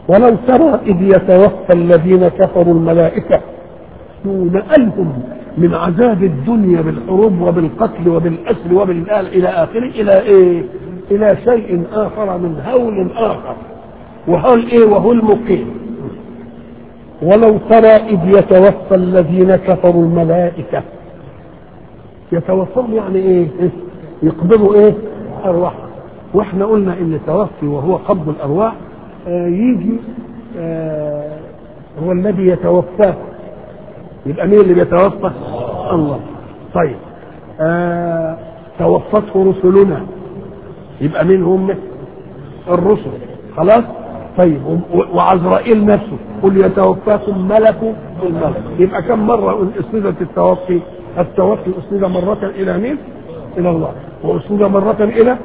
ولو ترى إذ يتوفى الذين كفروا الملائكة نقلهم من عذاب الدنيا بالحروب وبالقتل وبالأسر وبالآل إلى آخره إلى إيه؟ إلى شيء آخر من هول آخر وهول إيه وهو المقيم ولو ترى إذ يتوفى الذين كفروا الملائكة يتوفون يعني إيه؟ يقبضوا إيه؟ أرواح واحنا قلنا ان توفي وهو قبض الارواح آه يجي آه هو الذي يتوفاه يبقى مين اللي بيتوفى الله طيب آه توفته رسلنا يبقى مين هم الرسل خلاص طيب وعزرائيل نفسه قل يتوفاكم ملك الملك يبقى كم مرة اسندت التوفي التوفي اسند مرة الى مين الى الله واسند مرة الى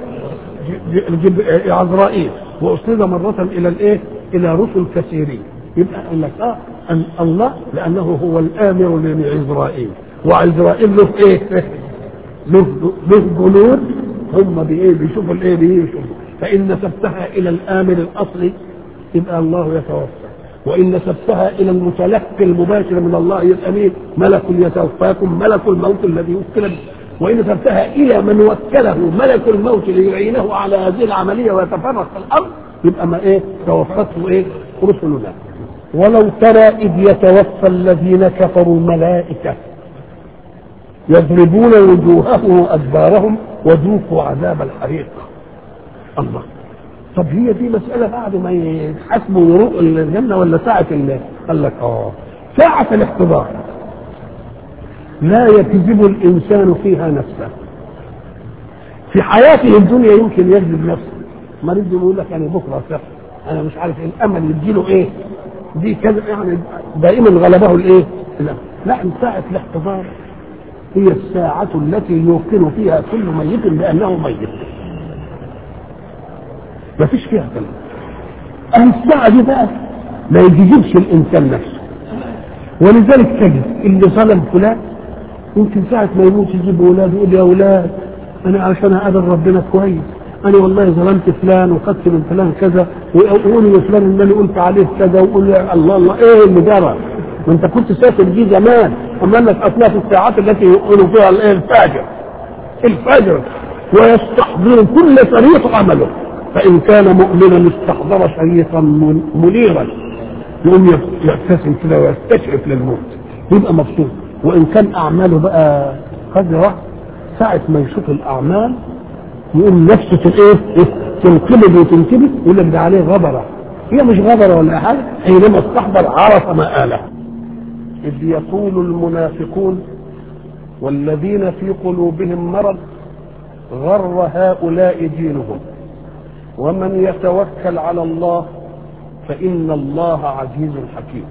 عزرائيل واسند مرة الى الايه الى رسل كثيرين يبقى قال لك اه أن الله لانه هو الامر لعزرائيل وعزرائيل له ايه له له جنود هم بايه بيشوفوا الايه بيشوفوا فان نسبتها الى الامر الاصلي يبقى الله يتوفى وان نسبتها الى المتلقي المباشر من الله يبقى مين ملك يتوفاكم ملك الموت الذي وكل به وإن نسبتها إلى من وكله ملك الموت ليعينه على هذه العملية ويتفرق في الأرض يبقى ما إيه توفته إيه رسلنا ولو ترى إذ يتوفى الذين كفروا الملائكة يضربون وجوههم وأدبارهم وذوقوا عذاب الحريق الله طب هي دي مسألة بعد ما يحاسبوا وروق الجنة ولا ساعة الله قال لك اه ساعة الاحتضار لا يكذب الانسان فيها نفسه في حياته الدنيا يمكن يكذب نفسه مريض يقول لك انا بكره صح انا مش عارف الامل يديله ايه دي كذا يعني دائما غلبه الايه لا لا ساعة الاحتضار هي الساعة التي يوقن فيها كل ميت بأنه ميت ما فيش فيها كلام الساعة دي بقى ما يجيبش الإنسان نفسه ولذلك تجد اللي ظلم فلان يمكن ساعة ما يموت يجيب أولاده يقول يا أولاد أنا عشان أقابل ربنا كويس أنا والله ظلمت فلان وخدت من فلان كذا ويقول لفلان إن أنا قلت عليه كذا ويقول يا الله الله إيه اللي جرى؟ ما أنت كنت سافر دي زمان أما لك أثناء الساعات التي يقولوا فيها الإيه الفاجر الفاجر ويستحضر كل شريط عمله فإن كان مؤمنا استحضر شريطا منيرا يقوم يبتسم كده ويستشرف للموت يبقى مبسوط وان كان اعماله بقى قدره ساعه ما يشوف الاعمال يقوم نفسه الايه تنقلب وتنكبت يقول لك ده عليه غبره هي مش غبره ولا حاجه حينما استحضر عرف مآله اذ يقول المنافقون والذين في قلوبهم مرض غر هؤلاء دينهم ومن يتوكل على الله فإن الله عزيز حكيم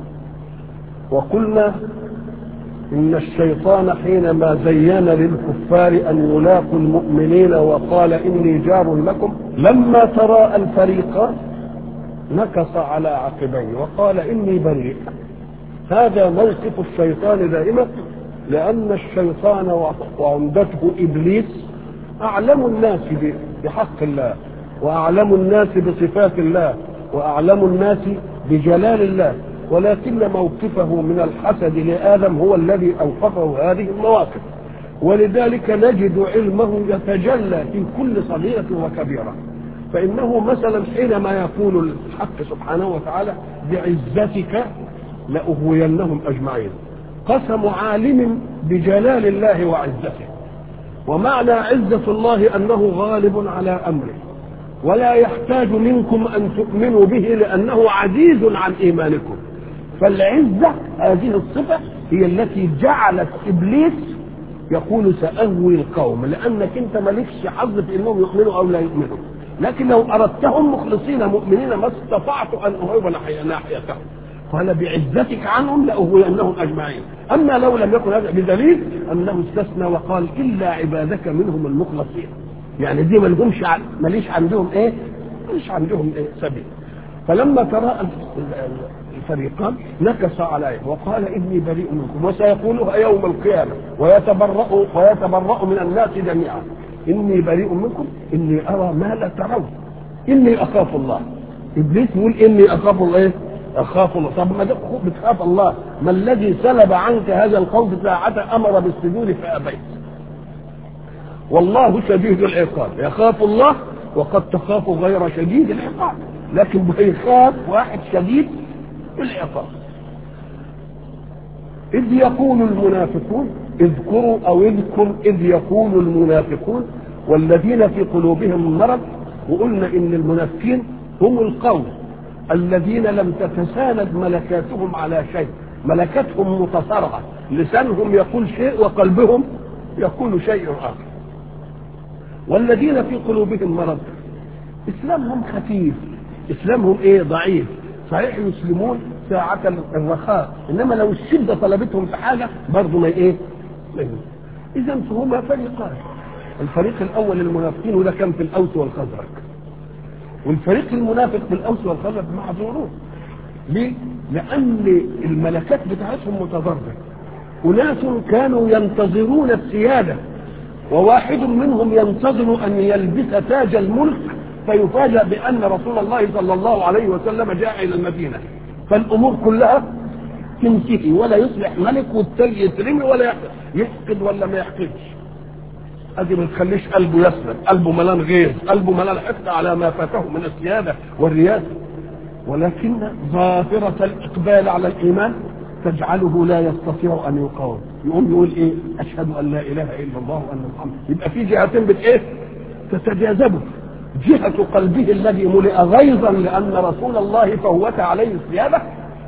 وقلنا إن الشيطان حينما زين للكفار أن يلاقوا المؤمنين وقال إني جار لكم لما تراءى الفريقان نكص على عقبيه وقال إني بريء هذا موقف الشيطان دائما لأن الشيطان وعمدته إبليس أعلم الناس بحق الله وأعلم الناس بصفات الله وأعلم الناس بجلال الله ولكن موقفه من الحسد لآدم هو الذي أوقفه هذه المواقف ولذلك نجد علمه يتجلى في كل صغيرة وكبيرة فإنه مثلا حينما يقول الحق سبحانه وتعالى بعزتك لأغوينهم أجمعين قسم عالم بجلال الله وعزته ومعنى عزة الله أنه غالب على أمره ولا يحتاج منكم أن تؤمنوا به لأنه عزيز عن إيمانكم فالعزة هذه الصفة هي التي جعلت إبليس يقول سأغوي القوم لأنك أنت مالكش حظ في أنهم يؤمنوا أو لا يؤمنوا لكن لو أردتهم مخلصين مؤمنين ما استطعت أن أهرب ناحيتهم قال بعزتك عنهم لأغوينهم أجمعين أما لو لم يكن هذا بدليل أنه استثنى وقال إلا عبادك منهم المخلصين يعني دي ما لهمش ماليش عندهم ايه ماليش عندهم ايه سبيل فلما تراءى الفريقان نكص عليه وقال اني بريء منكم وسيقولها يوم القيامه ويتبرأ ويتبرأ من الناس جميعا اني بريء منكم اني ارى ما لا ترون اني اخاف الله ابليس يقول اني اخاف ايه اخاف الله طب ما بتخاف الله ما الذي سلب عنك هذا الخوف ساعة امر بالسجود فابيت والله شديد العقاب يخاف الله وقد تخاف غير شديد العقاب لكن بيخاف واحد شديد العقاب إذ يقول المنافقون اذكروا أو اذكر إذ يقول المنافقون والذين في قلوبهم مرض وقلنا إن المنافقين هم القوم الذين لم تتساند ملكاتهم على شيء ملكتهم متصارعة لسانهم يقول شيء وقلبهم يقول شيء آخر والذين في قلوبهم مرض إسلامهم خفيف إسلامهم إيه ضعيف صحيح يسلمون ساعة الرخاء إنما لو الشدة طلبتهم في حاجة برضه ما إيه إذا فهما فريقان الفريق الأول المنافقين وده كان في الأوس والخزرج والفريق المنافق في الأوس والخزرج معذورون ليه؟ لأن الملكات بتاعتهم متضررة أناس كانوا ينتظرون السيادة وواحد منهم ينتظر أن يلبس تاج الملك فيفاجأ بأن رسول الله صلى الله عليه وسلم جاء إلى المدينة فالأمور كلها تنتهي ولا يصبح ملك والتاج يترمي ولا يحقد ولا ما يحقدش ادي ما تخليش قلبه يسلم قلبه ملان غيظ قلبه ملان حقد على ما فاته من السياده والرياسه ولكن ظاهره الاقبال على الايمان تجعله لا يستطيع ان يقاوم يقوم يقول ايه اشهد ان لا اله الا الله وان محمد يبقى في جهتين بت ايه تتجاذبه جهة قلبه الذي ملئ غيظا لأن رسول الله فوت عليه السيادة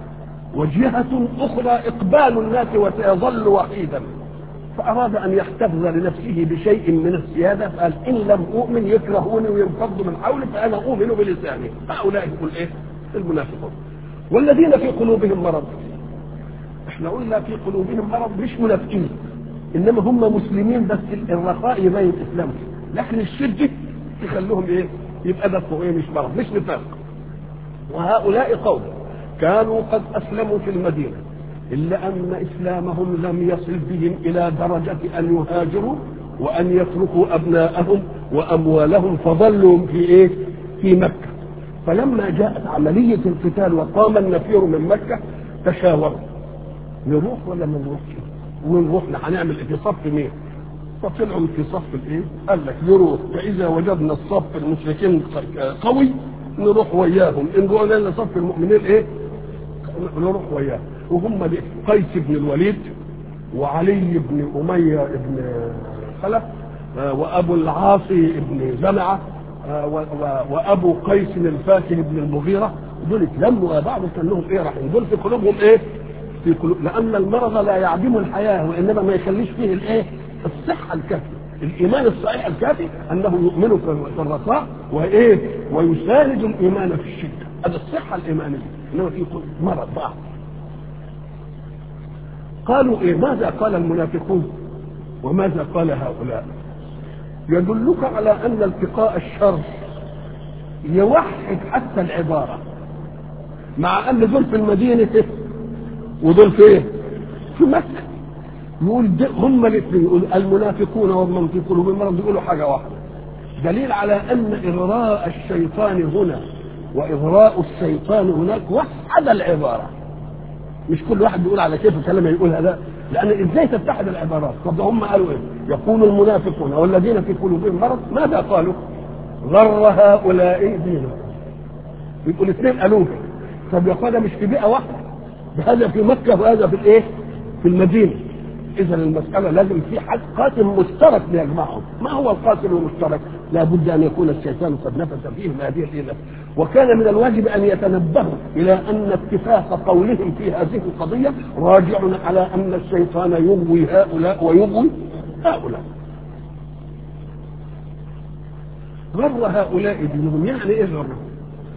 وجهة أخرى إقبال الناس وسيظل وحيدا فأراد أن يحتفظ لنفسه بشيء من السيادة قال إن لم أؤمن يكرهوني وينفض من حولي فأنا أؤمن بلساني هؤلاء يقول إيه المنافقون والذين في قلوبهم مرض احنا قلنا في قلوبهم مرض مش منافقين انما هم مسلمين بس الرخاء يبين اسلامهم لكن الشده تخلوهم ايه يبقى ده ايه مش مرض مش نفاق وهؤلاء قوم كانوا قد اسلموا في المدينه الا ان اسلامهم لم يصل بهم الى درجه ان يهاجروا وان يتركوا ابناءهم واموالهم فظلوا في ايه في مكه فلما جاءت عمليه القتال وقام النفير من مكه تشاوروا نروح ولا ما نروحش ونروح هنعمل في صف مين فطلعوا في صف الايه قال لك نروح فاذا وجدنا الصف المشركين قوي نروح وياهم ان رحنا صف المؤمنين ايه نروح وياهم وهم قيس بن الوليد وعلي بن اميه بن خلف وابو العاصي بن زمعه وابو قيس الفاكه بن المغيره دول اتلموا بعض كان لهم ايه رايحين دول في قلوبهم ايه في قلوب لان المرض لا يعدم الحياه وانما ما يخليش فيه الايه الصحه الكافيه الايمان الصحيح الكافي انه يؤمن في الرخاء وايه ويساند الايمان في الشده هذا الصحه الايمانيه انما في مرض ضعف قالوا ايه ماذا قال المنافقون وماذا قال هؤلاء يدلك على ان التقاء الشر يوحد حتى العباره مع ان دول في المدينه ودول في ايه؟ في مكه يقول هم الاثنين يقول المنافقون ومن في قلوبهم مرض يقولوا حاجه واحده دليل على ان اغراء الشيطان هنا واغراء الشيطان هناك وحد العباره مش كل واحد بيقول على كيف كلمه يقول هذا لان ازاي تتحد العبارات طب هم قالوا ايه يقول المنافقون والذين في قلوبهم مرض ماذا قالوا غر هؤلاء دينهم يقول الاثنين قالوه طب يا اخوانا مش في بيئه واحده هذا في مكه وهذا في الايه في المدينه اذا المساله لازم في حد قاتل مشترك يجمعهم ما هو القاتل المشترك لا بد ان يكون الشيطان قد نفس فيهم هذه الحيله وكان من الواجب ان يتنبهوا الى ان اتفاق قولهم في هذه القضيه راجع على ان الشيطان يغوي هؤلاء ويغوي هؤلاء غر هؤلاء دينهم يعني ايه غرهم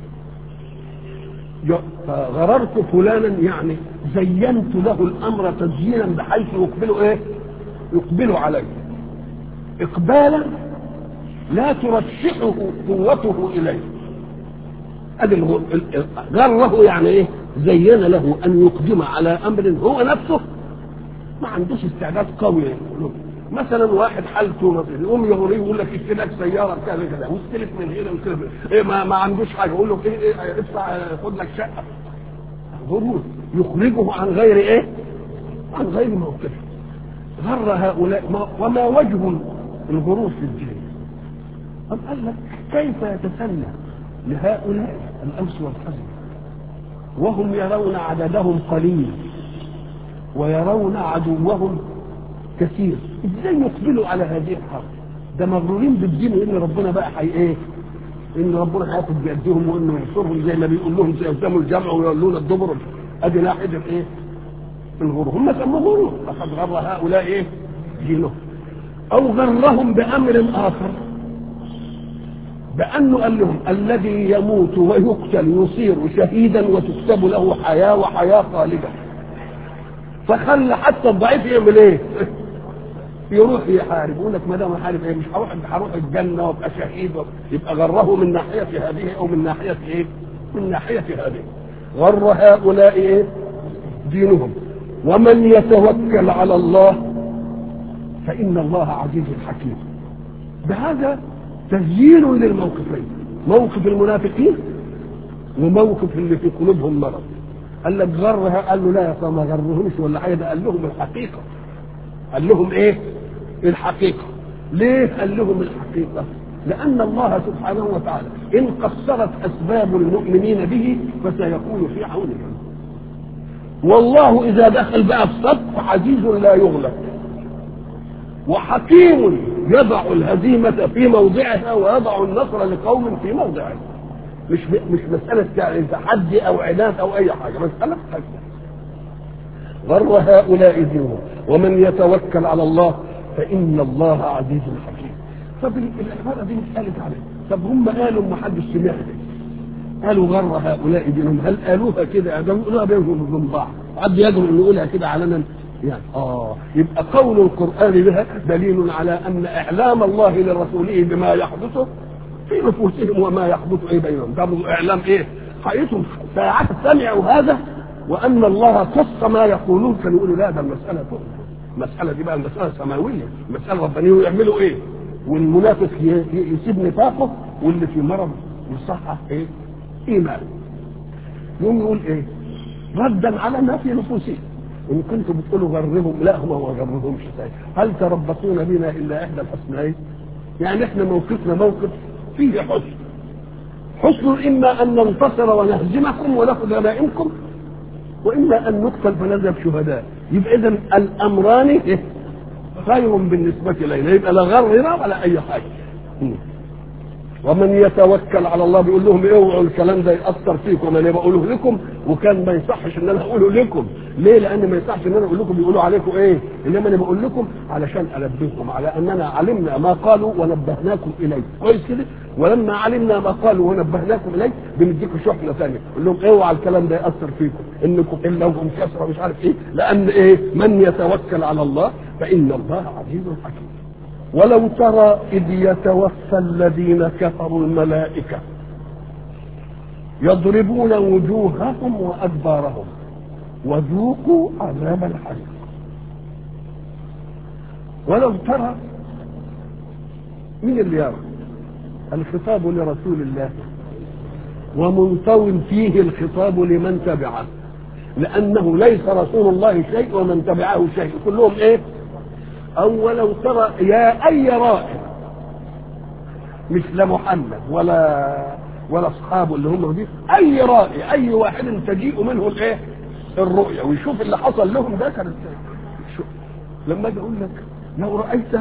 غررت فلانا يعني زينت له الامر تزيينا بحيث يقبل ايه يقبل عليه اقبالا لا ترشحه قوته اليه ادي غره يعني ايه زين له ان يقدم على امر هو نفسه ما عندوش استعداد قوي مثلا واحد حالته نظيف يقوم يغريه يقول لك اشتري لك سياره كذا كذا واستلف من هنا واستلف من هنا. ايه ما, ما عندوش حاجه يقول له ايه, إيه ادفع خد لك شقه غرور يخرجه عن غير ايه؟ عن غير موقفه غر هؤلاء ما وما وجه الغرور في الدين؟ طب قال لك كيف يتسنى لهؤلاء الامس والحزن وهم يرون عددهم قليل ويرون عدوهم كثير ازاي يقبلوا على هذه الحرب ده مغرورين بالدين وان ربنا بقى حي ايه ان ربنا هياخد بيدهم وانه ينصرهم زي ما بيقول لهم زي قدام الجمع ويقولون الدبر ادي لاحد ايه الغرور هم سموه غرور لقد غر هؤلاء ايه دينهم او غرهم بامر اخر بانه قال لهم الذي يموت ويقتل يصير شهيدا وتكتب له حياه وحياه خالده فخلى حتى الضعيف يعمل ايه؟ يروح يحارب يقول لك ما دام يحارب ايه مش هروح هروح الجنه وابقى شهيد يبقى غره من ناحيه هذه او من ناحيه ايه؟ من ناحيه هذه غر هؤلاء ايه؟ دينهم ومن يتوكل على الله فان الله عزيز حكيم بهذا تسجيل للموقفين موقف المنافقين وموقف اللي في قلوبهم مرض قال لك غرها قال له لا يا ما غرهمش ولا حاجه ده قال لهم الحقيقه قال لهم ايه الحقيقه ليه قال لهم الحقيقه لان الله سبحانه وتعالى ان قصرت اسباب المؤمنين به فسيكون في عونهم والله اذا دخل بقى في صف عزيز لا يغلب وحكيم يضع الهزيمة في موضعها ويضع النصر لقوم في موضعه مش مش مسألة يعني تحدي أو عناد أو أي حاجة مسألة حاجة غر هؤلاء دينهم ومن يتوكل على الله فإن الله عزيز حكيم طب العبارة دي مش قالت عليه طب هم قالوا ما حدش سمعها قالوا غر هؤلاء دينهم هل قالوها كده ده بيقولوها بينهم وبين بعض حد يجرؤ انه يقولها كده علنا يعني اه يبقى قول القران بها دليل على ان اعلام الله لرسوله بما يحدث في نفوسهم وما يحدث ايه بينهم ده اعلام ايه حقيقتهم ساعات سمعوا هذا وان الله قص ما يقولون كانوا يقولوا لا ده المساله فوق المساله دي بقى المساله سماويه المساله ربانيه يعملوا ايه والمنافق يسيب نفاقه واللي في مرض يصحح ايه ايمانه يقوم يقول ايه ردا على ما في نفوسهم ان كنتم بتقولوا غرهم لا هم ما غرهمش هل تربصون بنا الا احدى الحسنين يعني احنا موقفنا موقف فيه حسن حسن اما ان ننتصر ونهزمكم وناخذ غنائمكم واما ان نقتل فنذهب شهداء يبقى اذا الامران خير بالنسبه الينا يبقى لا غرنا ولا اي حاجه ومن يتوكل على الله بيقول لهم اوعوا الكلام ده ياثر فيكم انا بقوله لكم وكان ما يصحش ان انا اقوله لكم ليه لان ما يصحش ان انا اقول لكم يقولوا عليكم ايه انما انا بقول لكم علشان انبهكم على اننا علمنا ما قالوا ونبهناكم اليه كويس كده ولما علمنا ما قالوا ونبهناكم اليه بنديكم شحنه ثانيه نقول لهم اوعوا الكلام ده ياثر فيكم انكم الا وهم كسره مش عارف ايه لان ايه من يتوكل على الله فان الله عزيز حكيم ولو ترى إذ يتوفى الذين كفروا الملائكة يضربون وجوههم وأدبارهم وذوقوا عذاب الحريق ولو ترى من اللي يرى الخطاب لرسول الله ومنطو فيه الخطاب لمن تبعه لأنه ليس رسول الله شيء ومن تبعه شيء كلهم إيه أو ولو ترى يا أي رائع مش لا محمد ولا ولا أصحابه اللي هم دي أي رائع أي واحد تجيء منه الإيه الرؤية ويشوف اللي حصل لهم ده كان لما أجي أقول لك لو رأيت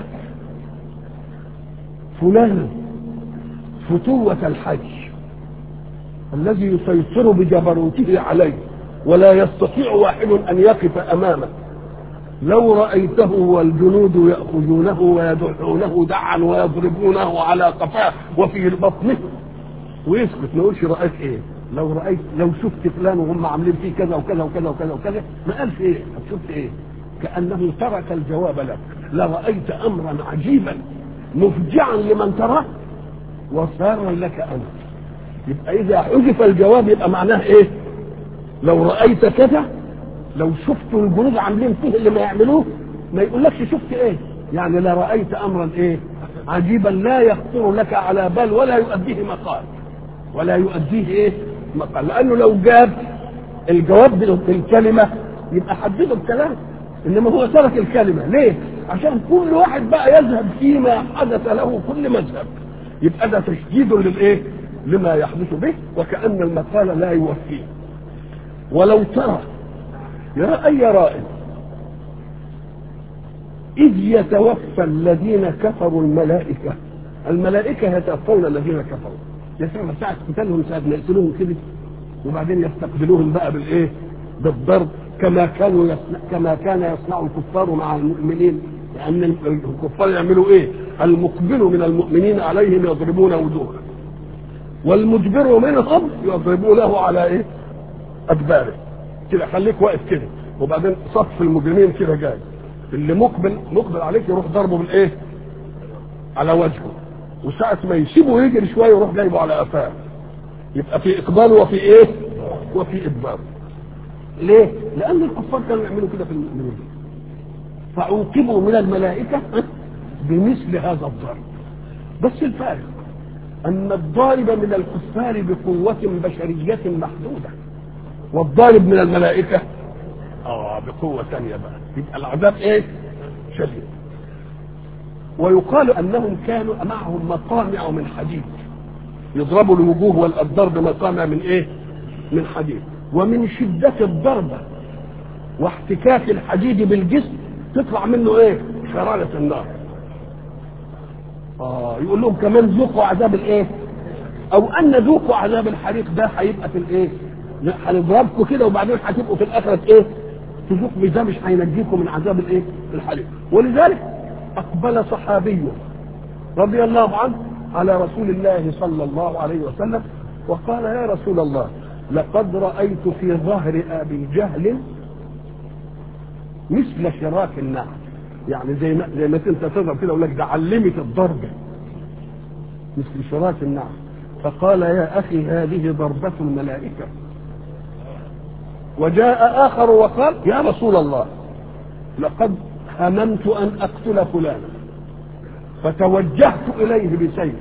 فلانا فتوة الحج الذي يسيطر بجبروته عليه ولا يستطيع واحد أن يقف أمامه لو رأيته والجنود يأخذونه ويدعونه دعا ويضربونه على قفاه وفي بطنه ويسكت ما يقولش رأيت ايه لو رأيت لو شفت فلان وهم عاملين فيه كذا وكذا وكذا وكذا وكذا ما قالش ايه شفت ايه كأنه ترك الجواب لك لرأيت أمرا عجيبا مفجعا لمن تراه وصار لك أنت يبقى إذا حذف الجواب يبقى معناه إيه؟ لو رأيت كذا لو شفت الجنود عاملين فيه اللي ما يعملوه ما يقولكش شفت ايه يعني لرأيت أمرا إيه عجيبا لا يخطر لك على بال ولا يؤديه مقال ولا يؤديه إيه مقال لأنه لو جاب الجواب بالكلمة يبقى حدده الكلام إنما هو ترك الكلمة ليه عشان كل واحد بقى يذهب فيما حدث له كل مذهب يبقى ده تشديد للإيه لما يحدث به وكأن المقال لا يوفيه ولو ترى يا أي رائد إذ يتوفى الذين كفروا الملائكة الملائكة يتوفون الذين كفروا يسمع ساعة قتالهم ساعة ما يقتلوهم كده وبعدين يستقبلوهم بقى بالإيه بالضرب كما كانوا يصنع كما كان يصنع الكفار مع المؤمنين لأن الكفار يعملوا إيه المقبل من المؤمنين عليهم يضربون وجوههم والمجبر منهم يضربونه على إيه أدباره كده خليك واقف كده وبعدين صف المجرمين كده جاي اللي مقبل مقبل عليك يروح ضربه بالايه على وجهه وساعة ما يسيبه يجري شوية يروح جايبه على قفاه يبقى في إقبال وفي إيه وفي إدبار ليه؟ لأن الكفار كانوا يعملوا كده في المؤمنين فعوقبوا من الملائكة بمثل هذا الضرب بس الفارق أن الضارب من الكفار بقوة بشرية محدودة والضارب من الملائكة اه بقوة ثانية بقى يبقى العذاب ايه شديد ويقال انهم كانوا معهم مقامع من حديد يضربوا الوجوه والابدار بمقامع من ايه من حديد ومن شدة الضربة واحتكاك الحديد بالجسم تطلع منه ايه شرارة النار اه يقول لهم كمان ذوقوا عذاب الايه او ان ذوقوا عذاب الحريق ده هيبقى في الايه هنضربكم كده وبعدين هتبقوا في الاخره ايه تذوق ده مش هينجيكم من عذاب الايه الحريق ولذلك اقبل صحابي رضي الله عنه على رسول الله صلى الله عليه وسلم وقال يا رسول الله لقد رايت في ظهر ابي جهل مثل شراك النعم يعني زي ما زي ما انت تضرب كده يقول لك ده علمت الضربه مثل شراك النعم فقال يا اخي هذه ضربه الملائكه وجاء آخر وقال يا رسول الله لقد هممت أن أقتل فلانا فتوجهت إليه بسيفي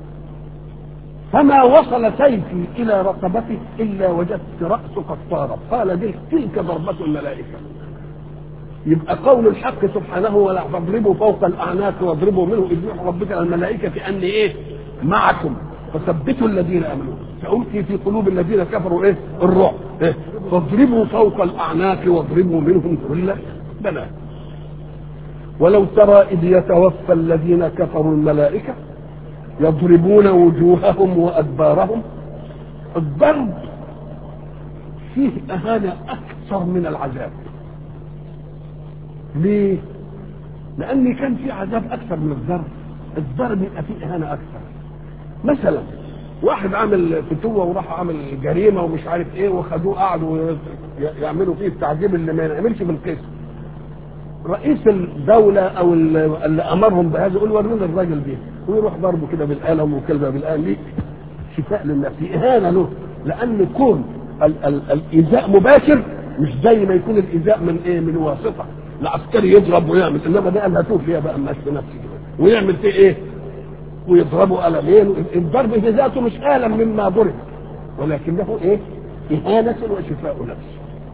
فما وصل سيفي إلى رقبته إلا وجدت رأسه قد طارت قال دي تلك ضربة الملائكة يبقى قول الحق سبحانه ولا تضربوا فوق الأعناق واضربوا منه إذ يوحي ربك الملائكة أني إيه معكم فثبتوا الذين امنوا سألقي في قلوب الذين كفروا ايه الرعب إيه؟ فاضربوا فوق الاعناق واضربوا منهم كل بنات ولو ترى اذ يتوفى الذين كفروا الملائكه يضربون وجوههم وادبارهم الضرب فيه اهانه اكثر من العذاب ليه لان كان في عذاب اكثر من الضرب الضرب يبقى فيه اهانه اكثر مثلا واحد عامل فتوه وراح عامل جريمه ومش عارف ايه وخدوه قعدوا يعملوا فيه التعذيب اللي ما ينعملش بالقسم رئيس الدولة أو اللي أمرهم بهذا يقول ورينا الراجل ده ويروح ضربه كده بالقلم وكلمة بالقلم ليه؟ شفاء للنفس إهانة له لأن كون ال- ال- الإيذاء مباشر مش زي ما يكون الإيذاء من إيه من واسطة العسكري يضرب ويعمل إنما ده قال هاتوه فيها بقى ماشي نفسي كده ويعمل فيه إيه؟ ويضربوا قلمين الضرب في ذاته مش ألم مما ضرب ولكنه إيه؟ إهانة وشفاء نفس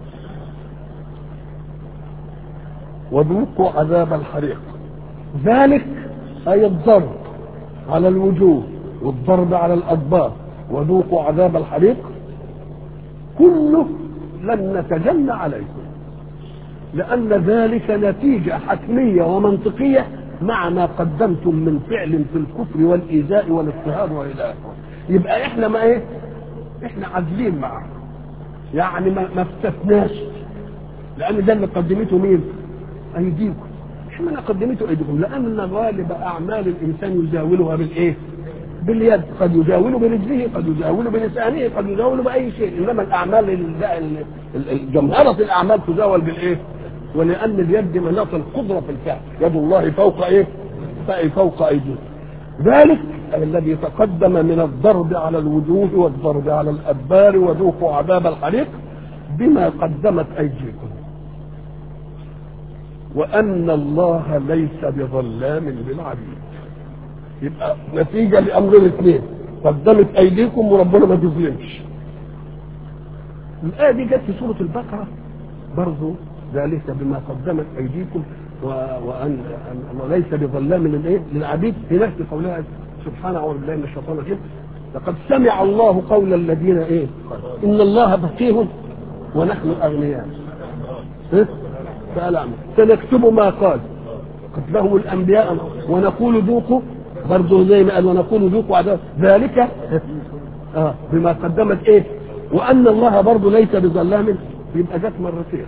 وذوقوا عذاب الحريق ذلك أي الضرب على الوجوه والضرب على الأدبار وذوقوا عذاب الحريق كله لن نتجنى عليكم لأن ذلك نتيجة حتمية ومنطقية مع ما قدمتم من فعل في الكفر والإيذاء والاضطهاد وإلى آخره يبقى إحنا ما إيه؟ إحنا عادلين معه يعني ما ما استثناش لأن ده اللي قدمته مين؟ أيديكم اشمعنى قدمته أيديكم؟ لأن غالب أعمال الإنسان يزاولها بالإيه؟ باليد قد يجاول برجله قد يجاول بلسانه قد يجاول بأي شيء إنما الأعمال ال- ال- ال- جمهرة الأعمال تزاول بالإيه؟ ولأن اليد مناط القدرة في الفعل يد الله فوق إيه؟ فوق أيديهم ذلك الذي تقدم من الضرب على الوجوه والضرب على الأدبار وذوقوا عذاب الحريق بما قدمت أيديكم وأن الله ليس بظلام للعبيد يبقى نتيجة لأمر الاثنين قدمت أيديكم وربنا ما بيظلمش الآية دي جت في سورة البقرة برضو ذلك بما قدمت أيديكم و... وأن أن وليس بظلام للإيه؟ للعبيد في نفس قولها سبحانه أعوذ بالله من الشيطان الرجيم لقد سمع الله قول الذين إيه؟ إن الله فقيه ونحن أغنياء إيه؟ فألعم سنكتب ما قال قتلهم الأنبياء ونقول ذوقوا برضه زي ما قال ونقول ذوقوا عذاب ذلك آه بما قدمت إيه وأن الله برضه ليس بظلام يبقى جت مرتين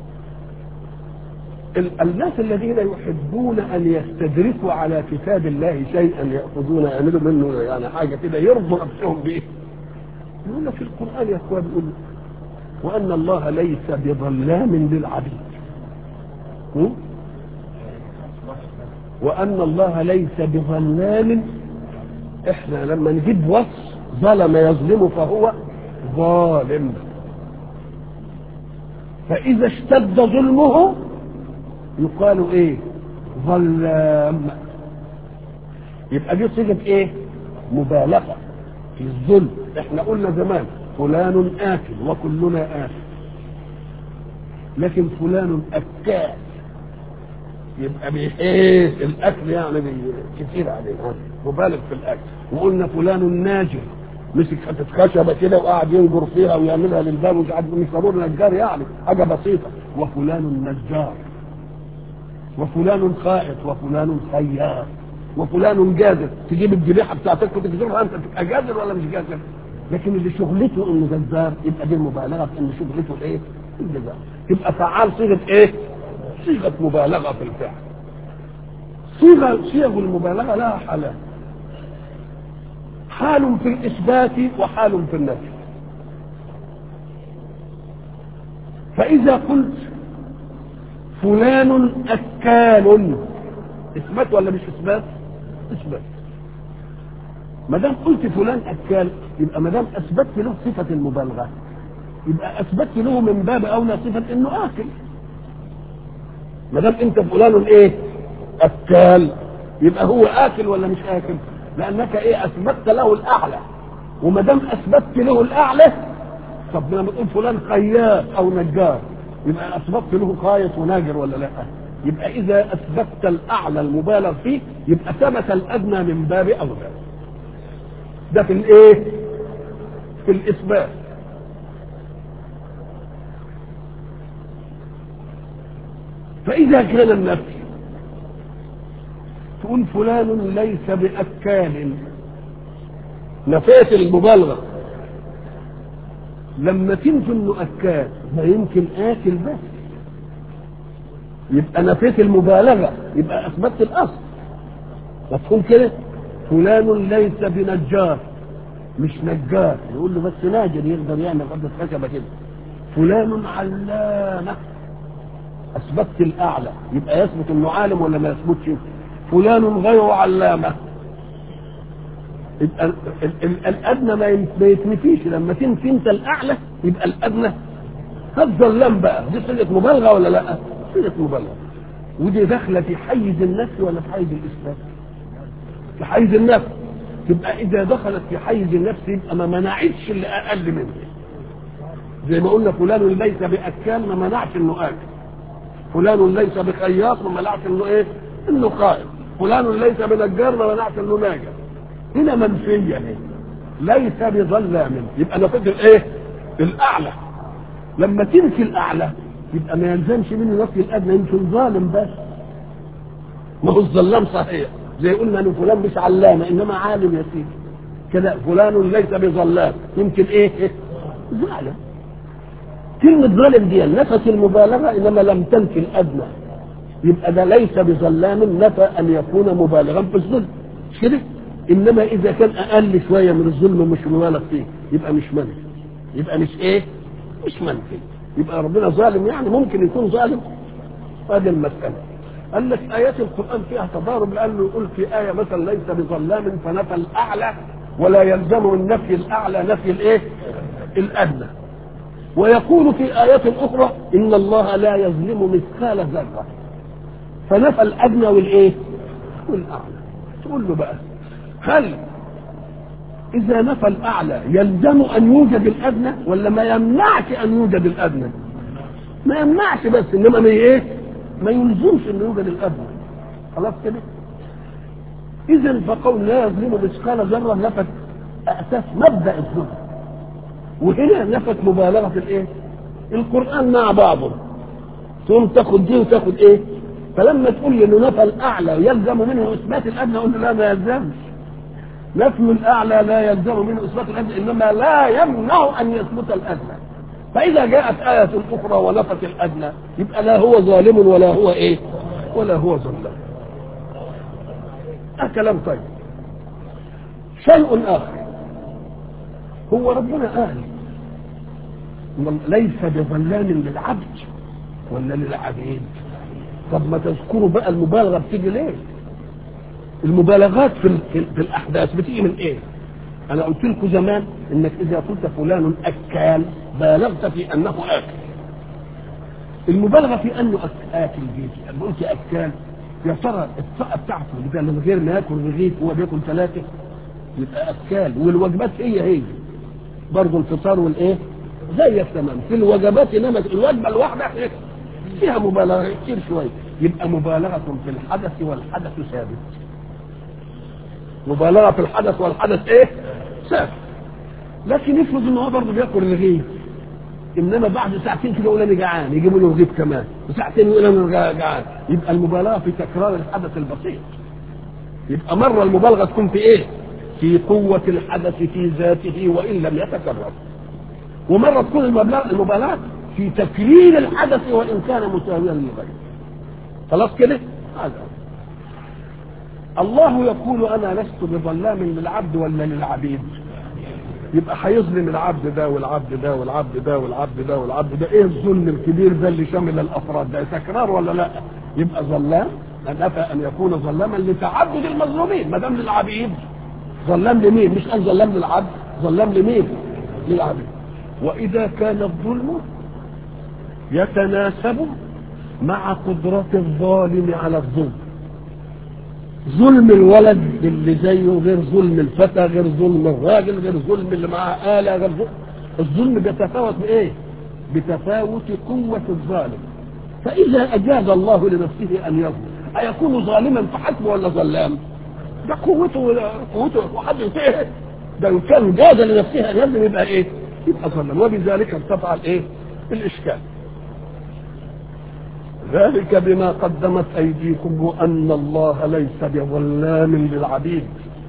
الناس الذين يحبون ان يستدركوا على كتاب الله شيئا ياخذون يعملوا منه يعني حاجه كده يرضوا نفسهم به يقول لك القران يا اخوان بيقول وان الله ليس بظلام للعبيد وان الله ليس بظلام احنا لما نجيب وصف ظلم يظلم فهو ظالم فاذا اشتد ظلمه يقال ايه ظلام يبقى دي صيغه ايه مبالغه في الظلم احنا قلنا زمان فلان اكل وكلنا اكل لكن فلان اكال يبقى بايه الاكل يعني كتير عليه مبالغ في الاكل وقلنا فلان ناجر مسك حته خشبه كده وقعد ينجر فيها ويعملها للباب مش عارف مش ضروري نجار يعني حاجه بسيطه وفلان نجار وفلان خائط وفلان خياط وفلان جازر تجيب الجريحه بتاعتك وتجزرها انت تبقى جازر ولا مش جازر لكن اللي شغلته انه جزار يبقى دي المبالغه في ان شغلته الايه؟ الجزار تبقى فعال صيغه ايه؟ صيغه مبالغه في الفعل صيغه صيغ المبالغه لها حالات حال في الاثبات وحال في النفي فاذا قلت فلان أكال إثبات ولا مش إثبات؟ إثبات ما دام قلت فلان أكال يبقى ما دام أثبتت له صفة المبالغة يبقى أثبتت له من باب أولى صفة إنه آكل ما دام أنت فلان إيه؟ أكال يبقى هو آكل ولا مش آكل؟ لأنك إيه أثبتت له الأعلى وما دام أثبتت له الأعلى طب لما تقول فلان خياط أو نجار يبقى اثبتت له خايط وناجر ولا لا يبقى اذا اثبتت الاعلى المبالغ فيه يبقى ثبت الادنى من باب اولى ده في الايه في الاثبات فاذا كان النفي تقول فلان ليس باكال نفيت المبالغه لما تنفي انه اكال ما يمكن اكل بس يبقى نفيت المبالغه يبقى اثبتت الاصل مفهوم كده فلان ليس بنجار مش نجار يقول له بس ناجر يقدر يعمل قبضة خشبة كده فلان علامة أثبتت الأعلى يبقى يثبت إنه عالم ولا ما يثبتش فلان غير علامة يبقى الأدنى ما يتنفيش لما تنفي أنت الأعلى يبقى الأدنى هتظلم بقى دي صيغة مبالغة ولا لا؟ صيغة مبالغة ودي داخلة في حيز النفي ولا في حيز الإثبات؟ في حيز النفي تبقى إذا دخلت في حيز النفس يبقى ما منعتش اللي أقل منه زي ما قلنا فلان ليس بأكال ما منعش إنه آكل فلان ليس بخياط ما منعش إنه إيه؟ إنه قائم فلان ليس بنجار ما منعش إنه ناجر هنا منفية إيه؟ ليس بظلام يبقى نفيت الإيه؟ الأعلى لما تنفي الأعلى يبقى ما يلزمش منه نفي الأدنى يمكن ظالم بس ما هو الظلام صحيح زي قلنا ان فلان مش علامه انما عالم يا سيدي كده فلان ليس بظلام يمكن ايه, إيه؟ ظالم كلمة ظالم دي نفت المبالغة إنما لم تنفي الأدنى يبقى ده ليس بظلام نفى أن يكون مبالغا في الظلم مش كده؟ إنما إذا كان أقل شوية من الظلم مش مبالغ فيه يبقى مش منفي يبقى مش إيه؟ مش منفي يبقى ربنا ظالم يعني ممكن يكون ظالم هذه المسألة قال لك آيات القرآن فيها تضارب لأنه يقول في آية مثلا ليس بظلام فنفى الأعلى ولا يلزم من نفي الأعلى نفي الإيه؟ الأدنى ويقول في آيات أخرى إن الله لا يظلم مثقال ذرة فنفى الادنى والايه والاعلى تقول له بقى هل اذا نفى الاعلى يلزم ان يوجد الادنى ولا ما يمنعش ان يوجد الادنى ما يمنعش بس انما ما ايه ما يلزمش ان يوجد الادنى خلاص كده اذا فقول لا يظلم مثقال ذره نفت اساس مبدا الظلم وهنا نفت مبالغه الايه القران مع بعضه تقوم تاخد دي وتاخد ايه فلما تقول لي انه نفى الاعلى يلزم منه اثبات الادنى اقول له لا ما يلزمش نفي الاعلى لا يلزم منه اثبات الادنى انما لا يمنع ان يثبت الادنى فاذا جاءت ايه اخرى ونفت الادنى يبقى لا هو ظالم ولا هو ايه ولا هو ظلام ده كلام طيب شيء اخر هو ربنا قال ليس بظلام للعبد ولا للعبيد طب ما تذكروا بقى المبالغه بتيجي ليه المبالغات في, في, في الاحداث بتيجي من ايه انا قلت لكم زمان انك اذا قلت فلان اكال بالغت في انه اكل المبالغه في انه اكل بيتي لما قلت اكال يا ترى الطاقه بتاعته اللي من غير ما ياكل رغيف هو بياكل ثلاثه يبقى اكال والوجبات هي هي برضه الفطار والايه زي تمام في الوجبات انما الوجبه الواحده فيها مبالغه كتير شويه يبقى مبالغه في الحدث والحدث ثابت مبالغه في الحدث والحدث ايه ثابت لكن افرض ان هو برضه بياكل رغيف انما بعد ساعتين كده يقول انا جعان يجيبوا له رغيف كمان وساعتين يقول انا جعان يبقى المبالغه في تكرار الحدث البسيط يبقى مره المبالغه تكون في ايه في قوه الحدث في ذاته وان لم يتكرر ومره تكون المبالغه في تكرير الحدث وان كان مساويا للغير خلاص كده هذا الله يقول انا لست بظلام للعبد ولا للعبيد يبقى هيظلم العبد ده والعبد ده والعبد ده والعبد ده والعبد ده ايه الظلم الكبير ده اللي شامل الافراد ده تكرار ولا لا يبقى ظلام ان افى ان يكون ظلاما لتعدد المظلومين ما دام للعبيد ظلام لمين مش قال ظلام للعبد ظلام لمين للعبيد واذا كان الظلم يتناسب مع قدرة الظالم على الظلم ظلم الولد اللي زيه غير ظلم الفتى غير ظلم الراجل غير ظلم اللي معاه آلة غير ظلم الظلم بيتفاوت بإيه؟ بتفاوت قوة الظالم فإذا أجاز الله لنفسه أن يظلم أيكون ظالما فحسب ولا ظلام؟ ده قوته قوته وحد ايه؟ ده إن كان جاز لنفسه أن يظلم يبقى إيه؟ يبقى ظلم وبذلك ارتفع الإيه؟ الإشكال ذلك بما قدمت أيديكم وأن الله ليس بظلام للعبيد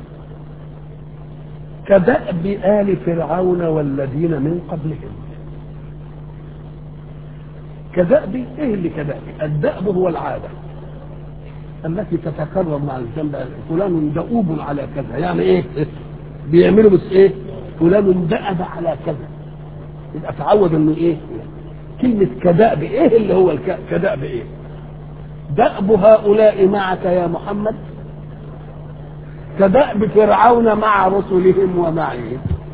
كدأب آل فرعون والذين من قبلهم كدأب ايه اللي كدأب الدأب هو العادة التي تتكرر مع الجنب فلان دؤوب على كذا يعني ايه بيعملوا بس ايه فلان دأب على كذا يبقى تعود انه ايه كلمة كدأب ايه اللي هو كدأب ايه دأب هؤلاء معك يا محمد كدأب فرعون مع رسلهم ومعه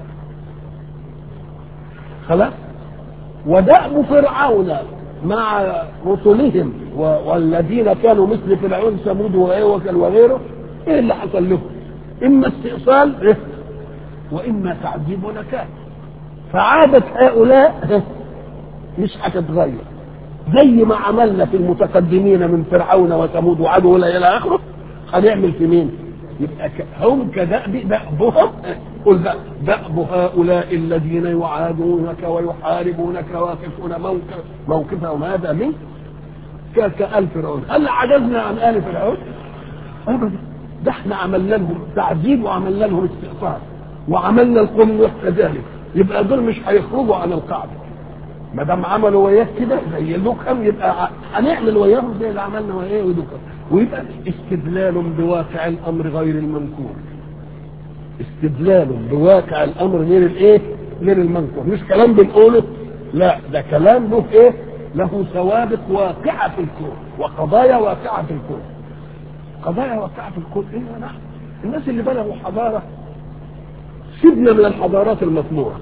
خلاص ودأب فرعون مع رسلهم والذين كانوا مثل فرعون ثمود وغيره ايه اللي حصل لهم اما استئصال إيه؟ واما تعذيب ونكال فعادة هؤلاء مش هتتغير زي ما عملنا في المتقدمين من فرعون وثمود وعاد ولا الى اخره هنعمل في مين؟ يبقى هم كدأب دأبهم قل دأب هؤلاء الذين يعادونك ويحاربونك واقفون موقف موقفهم هذا من كآل فرعون هل عجزنا عن آل فرعون؟ أبدا ده احنا عملنا لهم تعذيب وعملنا لهم استئصال وعملنا القوم كذلك يبقى دول مش هيخرجوا عن القاعده ما دام عملوا وياك كده زي اللوكم يبقى هنعمل وياهم زي اللي عملنا وياه ودوكم ويبقى استدلال بواقع الامر غير المنكور استدلال بواقع الامر غير الايه؟ غير المنكور مش كلام بنقوله لا ده كلام له ايه؟ له سوابق واقعه في الكون وقضايا واقعه في الكون قضايا واقعه في الكون ايه نحن الناس اللي بلغوا حضاره سيبنا من الحضارات المطموعه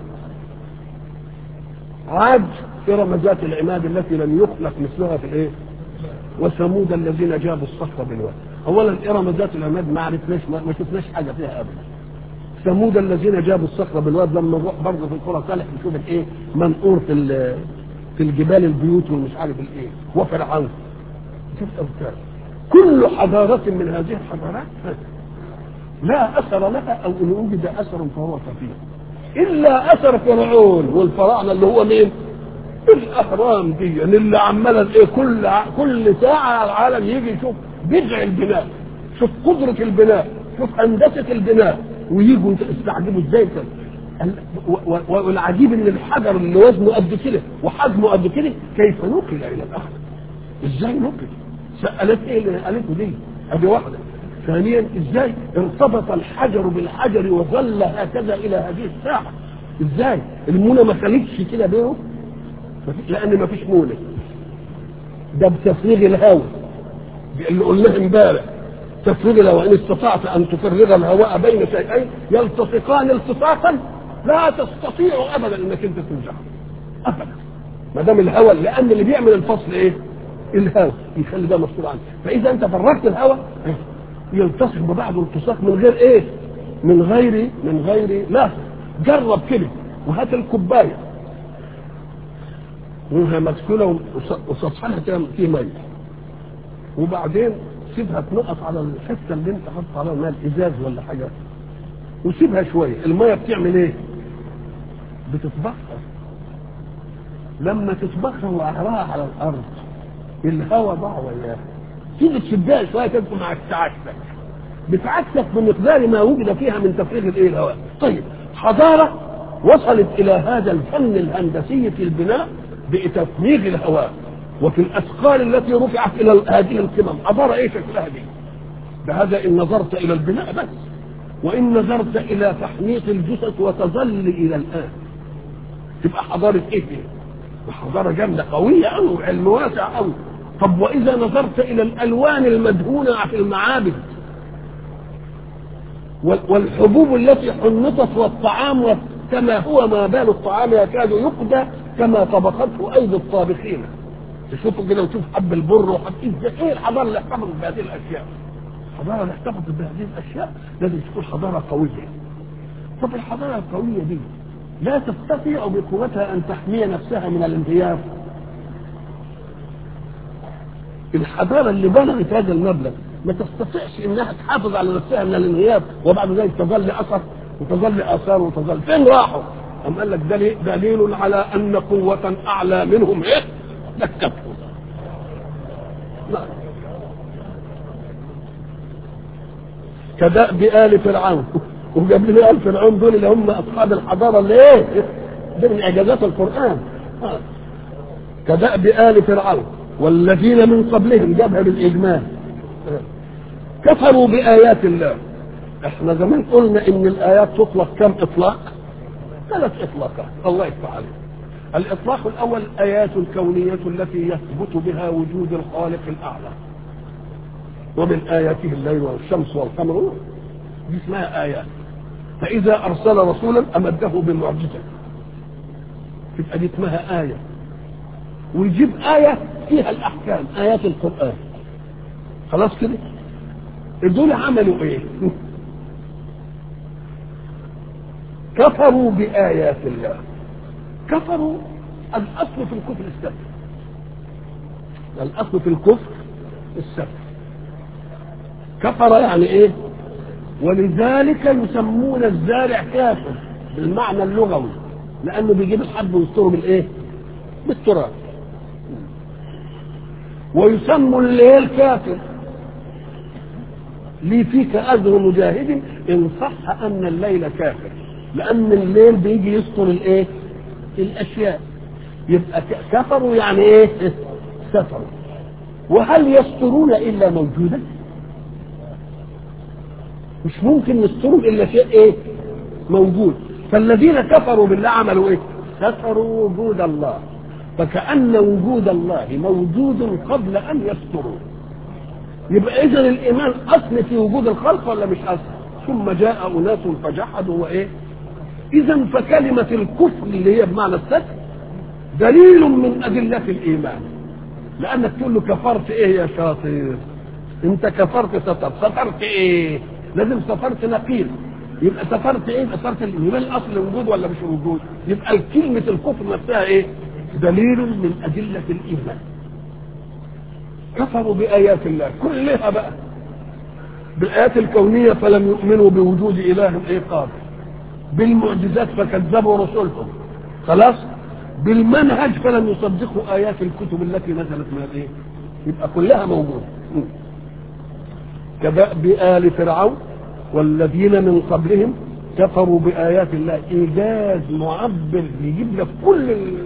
عاد إرم ذات العماد التي لم يخلق مثلها في الايه؟ وثمود الذين جابوا الصخر بالواد اولا ارم ذات العماد ما عرفناش ما شفناش حاجه فيها ابدا ثمود الذين جابوا الصخر بالواد لما نروح برضه في القرى صالح نشوف الايه منقور في في الجبال البيوت ومش عارف الايه وفرعون شفت أبتال. كل حضارة من هذه الحضارات لا أثر لها أو إن وجد أثر فهو خفيف إلا أثر فرعون والفراعنة اللي هو مين؟ الأهرام دي يعني اللي عمالة إيه كل كل ساعة العالم يجي يشوف بدع البناء شوف قدرة البناء شوف هندسة البناء ويجوا يستعجبوا ازاي والعجيب ان الحجر اللي وزنه قد كده وحجمه قد كده كيف نقل الى الارض؟ ازاي نقل؟ سالت ايه اللي قالته دي؟ ادي واحده ثانيا ازاي ارتبط الحجر بالحجر وظل هكذا الى هذه الساعه؟ ازاي؟ المونه ما خلتش كده بينهم لان ما فيش مونه ده بتفريغ الهواء اللي قلناه امبارح تفريغ الهواء ان استطعت ان تفرغ الهواء بين شيئين يلتصقان التصاقا لا تستطيع ابدا انك انت تنجح ابدا ما دام الهواء لان اللي بيعمل الفصل ايه؟ الهواء يخلي ده مفصول عنه فاذا انت فرغت الهواء يلتصق ببعضه التصاق من غير ايه؟ من غير من غير لا جرب كده وهات الكوبايه وهي مسكونه وسطحها كده فيه ميه وبعدين سيبها تنقط على الحته اللي انت حاطط عليها ماء الازاز ولا حاجه وسيبها شويه الميه بتعمل ايه؟ بتتبخر لما تتبخر وقهرها على الارض الهواء ضاع وياها تيجي تشدها شويه تدخل مع تعكسك بتعكسك بمقدار ما وجد فيها من تفريغ الايه الهواء طيب حضاره وصلت الى هذا الفن الهندسي في البناء بتفريغ الهواء وفي الاثقال التي رفعت الى هذه القمم حضاره ايه شكلها دي بهذا ان نظرت الى البناء بس وان نظرت الى تحنيط الجثث وتظل الى الان تبقى حضاره ايه دي حضاره جامده قويه قوي وعلم واسع قوي طب واذا نظرت الى الالوان المدهونه في المعابد والحبوب التي حنطت والطعام كما هو ما بال الطعام يكاد يقدى كما طبخته ايدي الطابخين تشوفوا كده وتشوف حب البر وحب ايه الحضاره اللي احتفظت بهذه الاشياء الحضاره اللي احتفظت بهذه الاشياء لازم تكون حضاره قويه طب الحضاره القويه دي لا تستطيع بقوتها ان تحمي نفسها من الانهيار الحضاره اللي بلغت هذا المبلغ ما تستطيعش انها تحافظ على نفسها من الانهيار وبعد ذلك تظل اثر وتظل اثار وتظل فين راحوا؟ أم قال لك دليل, دليل على أن قوة أعلى منهم إيه؟ لكتهم لا كدأب آل فرعون وجاب لي آل فرعون دول اللي هم أصحاب الحضارة اللي إيه؟ دي من إعجازات القرآن آه. كدأب آل فرعون والذين من قبلهم جابها بالإجمال آه. كفروا بآيات الله احنا زمان قلنا ان الايات تطلق كم اطلاق ثلاث اطلاقات الله يفتح عليك الاطلاق الاول الايات الكونيه التي يثبت بها وجود الخالق الاعلى ومن اياته الليل والشمس والقمر دي اسمها ايات فاذا ارسل رسولا امده بمعجزه تبقى دي اسمها ايه ويجيب ايه فيها الاحكام ايات القران خلاص كده دول عملوا ايه كفروا بآيات الله كفروا الأصل في الكفر السبب الأصل في الكفر السبب كفر يعني إيه ولذلك يسمون الزارع كافر بالمعنى اللغوي لأنه بيجيب الحب ويستره بالإيه بالتراب ويسموا الليل كافر لي فيك أجر مجاهد إن صح أن الليل كافر لان الليل بيجي يستر الايه الاشياء يبقى كفروا يعني ايه كفروا وهل يسترون الا موجودا مش ممكن يستروا الا شيء ايه موجود فالذين كفروا بالله عملوا ايه كفروا وجود الله فكأن وجود الله موجود قبل ان يستروا يبقى اذا الايمان اصل في وجود الخلق ولا مش اصل ثم جاء اناس فجحدوا وايه اذا فكلمة الكفر اللي هي بمعنى الستر دليل من أدلة الإيمان لانك تقول له كفرت ايه يا شاطر انت كفرت ستر سترت ايه لازم سترت نقيل يبقى سترت ايه سترت يبقى الاصل وجود ولا مش وجود يبقى كلمه الكفر نفسها ايه دليل من ادله الايمان كفروا بايات الله كلها بقى بالايات الكونيه فلم يؤمنوا بوجود اله ايه قادر بالمعجزات فكذبوا رسلهم خلاص بالمنهج فلم يصدقوا ايات الكتب التي نزلت من الايه يبقى كلها موجوده كدأب آل فرعون والذين من قبلهم كفروا بآيات الله إيجاز معبر يجيب لك كل ال...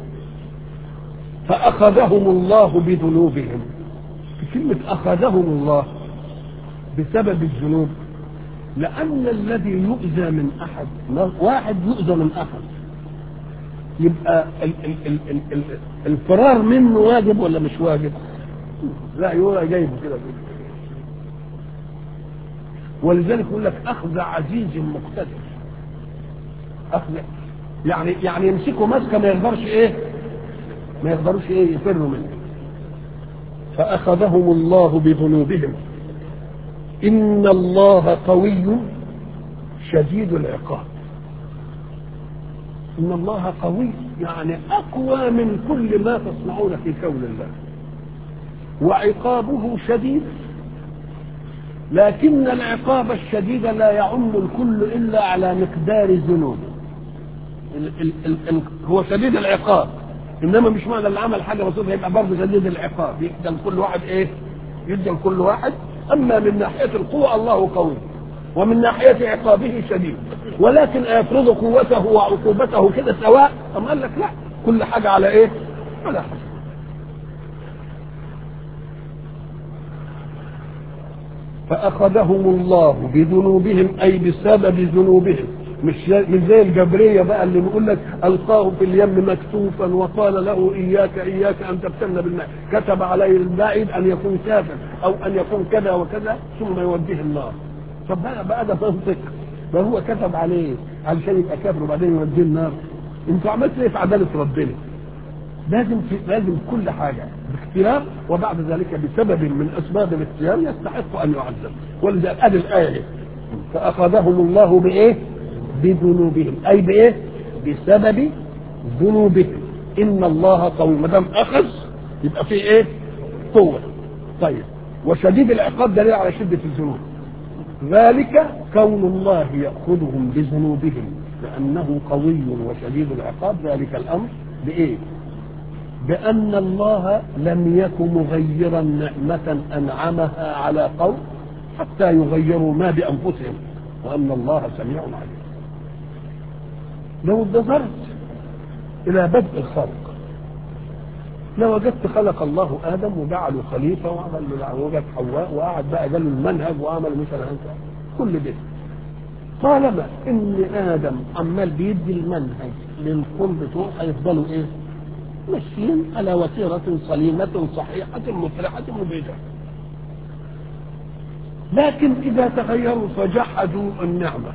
فأخذهم الله بذنوبهم في كلمة أخذهم الله بسبب الذنوب لأن الذي يؤذى من أحد واحد يؤذى من أحد يبقى ال ال ال ال ال الفرار منه واجب ولا مش واجب؟ لا يقول جايبه كده ولذلك يقول لك اخذ عزيز مقتدر اخذ يعني يعني يمسكوا مسكه ما يقدرش ايه ما يقدروش ايه يفروا منه فاخذهم الله بذنوبهم ان الله قوي شديد العقاب ان الله قوي يعني اقوى من كل ما تصنعون في كون الله وعقابه شديد لكن العقاب الشديد لا يعم الكل الا على مقدار الذنوب ال ال ال ال هو شديد العقاب انما مش معنى اللي عمل حاجه بسيطه يبقى برضه شديد العقاب يدي لكل واحد ايه؟ يدي لكل واحد اما من ناحيه القوه الله قوي ومن ناحيه عقابه شديد ولكن يفرض قوته وعقوبته كده سواء أم قال لك لا كل حاجه على ايه؟ على حسب فأخذهم الله بذنوبهم أي بسبب ذنوبهم مش مش زي الجبريه بقى اللي بيقول لك القاه في اليم مكتوفا وقال له اياك اياك ان تفتن بالماء كتب عليه البعيد ان يكون كافر او ان يكون كذا وكذا ثم يوديه النار طب بقى بقى ده منطق ما هو كتب عليه علشان يبقى كافر وبعدين يوديه النار انتوا عملتوا ايه في عداله ربنا؟ لازم في لازم كل حاجه باختيار وبعد ذلك بسبب من اسباب الاختيار يستحق ان يعذب ولذلك ادي الايه فاخذهم الله بايه؟ بذنوبهم اي بايه؟ بسبب ذنوبهم ان الله قوي ما دام اخذ يبقى في ايه؟ قوه طيب وشديد العقاب دليل على شده الذنوب ذلك كون الله ياخذهم بذنوبهم لانه قوي وشديد العقاب ذلك الامر بايه؟ بأن الله لم يك مغيرا نعمة أنعمها على قوم حتى يغيروا ما بأنفسهم وأن الله سميع عليم لو نظرت إلى بدء الخلق لوجدت خلق الله آدم وجعله خليفة وعمل له وجد حواء وقعد بقى جاله المنهج وعمل مثلا كل ده طالما ان ادم عمال بيدي المنهج للقوم بتوعه هيفضلوا ايه؟ ماشيين على وتيرة سليمة صحيحة مفرحة مبيدة لكن إذا تغيروا فجحدوا النعمة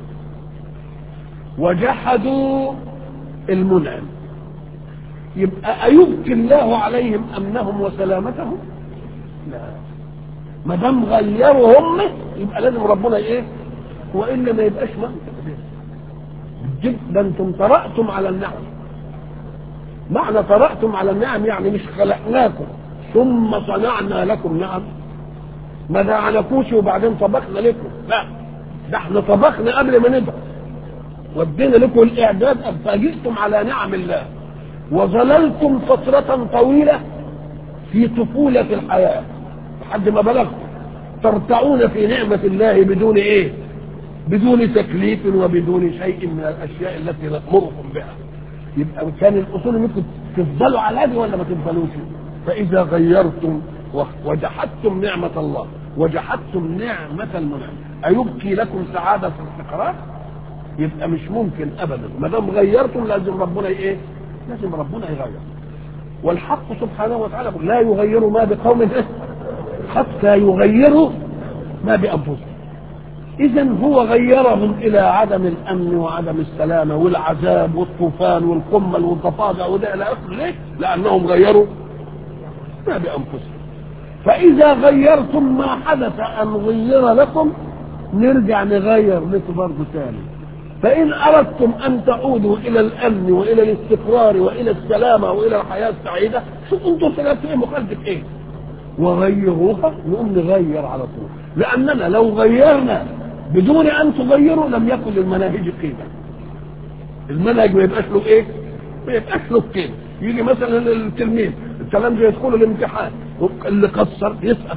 وجحدوا المنعم يبقى أيبكي الله عليهم أمنهم وسلامتهم؟ لا ما دام غيروا هم يبقى لازم ربنا ايه؟ والا ما يبقاش منطق ده انتم طرأتم على النعم معنى طرأتم على النعم يعني مش خلقناكم ثم صنعنا لكم نعم ما دعناكوش وبعدين طبخنا لكم لا ده احنا طبخنا قبل ما ندعو ودينا لكم الاعداد فجئتم على نعم الله وظللتم فترة طويلة في طفولة الحياة لحد ما بلغتم ترتعون في نعمة الله بدون ايه؟ بدون تكليف وبدون شيء من الاشياء التي نأمركم بها يبقى كان الاصول انكم تفضلوا على هذه ولا ما تفضلوش فاذا غيرتم وجحدتم نعمه الله وجحدتم نعمه المنعم ايبكي لكم سعاده في الاستقرار يبقى مش ممكن ابدا ما دام غيرتم لازم ربنا ايه لازم ربنا يغير والحق سبحانه وتعالى لا يغير ما بقوم حتى يغيروا ما بانفسهم إذا هو غيرهم إلى عدم الأمن وعدم السلامة والعذاب والطوفان والقمل والضفادع وده إلى آخره ليه؟ لأنهم غيروا ما بانفسهم فاذا غيرتم ما حدث ان غير لكم نرجع نغير لكم برضه ثاني فإن أردتم أن تعودوا إلى الأمن وإلى الاستقرار وإلى السلامة وإلى الحياة السعيدة شوفوا أنتم ثلاثة إيه مخالفة إيه؟ وغيروها نقوم نغير على طول لأننا لو غيرنا بدون أن تغيروا لم يكن للمناهج قيمة المنهج ما يبقاش له إيه؟ ما يبقاش له قيمة يجي مثلا التلميذ التلامذة يدخلوا الامتحان اللي قصر يسقط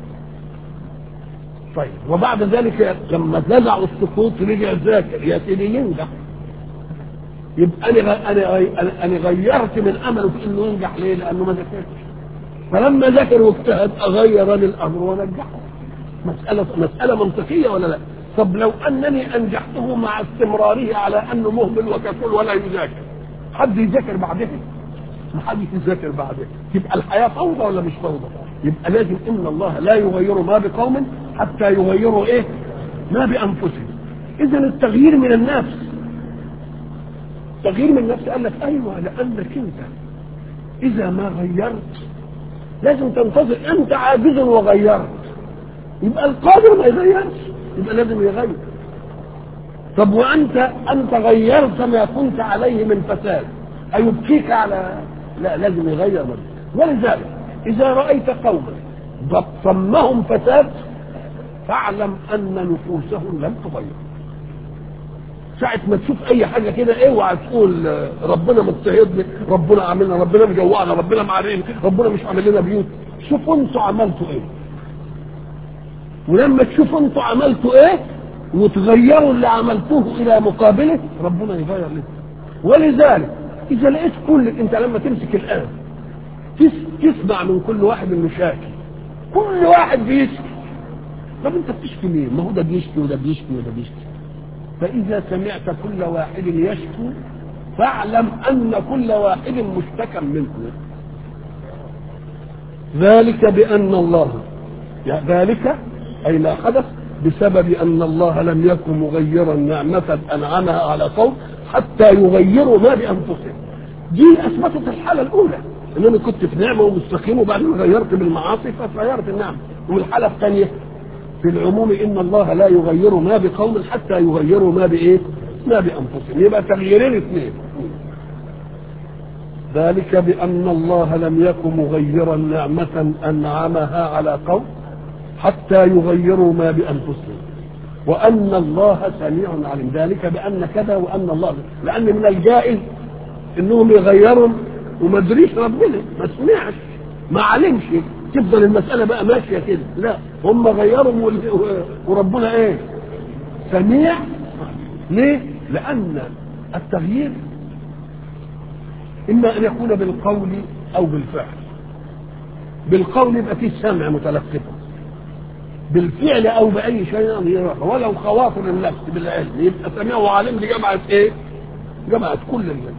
طيب وبعد ذلك لما نزعوا السقوط رجع ذاكر يا سيدي ينجح يبقى انا انا انا, أنا غيرت من امله في انه ينجح ليه؟ لانه ما ذاكرش فلما ذاكر واجتهد اغير الامر ونجحه مساله مساله منطقيه ولا لا؟ طب لو انني انجحته مع استمراره على انه مهمل وكسول ولا يذاكر حد يذاكر بعدها؟ ما حدش يذاكر بعدها تبقى الحياه فوضى ولا مش فوضى؟ يبقى لازم ان الله لا يغير ما بقوم حتى يغيروا ايه ما بانفسهم اذا التغيير من النفس تغيير من النفس قال لك ايوه لانك انت اذا ما غيرت لازم تنتظر انت عاجز وغيرت يبقى القادر ما يغيرش يبقى لازم يغير طب وانت انت غيرت ما كنت عليه من فساد ايبكيك على لا لازم يغير منه ولذلك اذا رايت قوما ضمهم فساد فاعلم ان نفوسهم لم تغير ساعة ما تشوف أي حاجة كده اوعى تقول ربنا مضطهدنا، ربنا عاملنا، ربنا مجوعنا، ربنا معرين، ربنا مش عامل لنا بيوت، شوفوا أنتوا عملتوا إيه. ولما تشوفوا أنتوا عملتوا إيه وتغيروا اللي عملتوه إلى مقابله ربنا يغير لكم. ولذلك إذا لقيت كل أنت لما تمسك الآن تسمع من كل واحد انه شاكي كل واحد بيشكي طب انت بتشكي ليه؟ ما هو ده بيشكي وده بيشكي وده بيشكي فإذا سمعت كل واحد يشكو فاعلم أن كل واحد مشتكى منه ذلك بأن الله يعني ذلك أي ما حدث بسبب أن الله لم يكن مغيرا نعمة أنعمها على قوم حتى يغيروا ما بأنفسهم دي أثبتت الحالة الأولى ان انا كنت في نعمه ومستقيم وبعدين غيرت بالمعاصي فغيرت النعمه والحاله الثانيه في العموم ان الله لا يغير ما بقوم حتى يغيروا ما بايه؟ ما بانفسهم يبقى تغييرين اثنين ذلك بان الله لم يكن مغيرا نعمه انعمها على قوم حتى يغيروا ما بانفسهم وان الله سميع عليم ذلك بان كذا وان الله لان من الجائز انهم يغيروا وما ادريش ربنا ما سمعش ما علمش تفضل المسألة بقى ماشية كده لا هم غيروا وربنا ايه سميع ليه لأن التغيير إما أن يكون بالقول أو بالفعل بالقول يبقى فيه سمع متلقفا بالفعل أو بأي شيء يروح ولو خواطر النفس بالعلم يبقى سميع وعالم دي جمعت إيه؟ جمعت كل الناس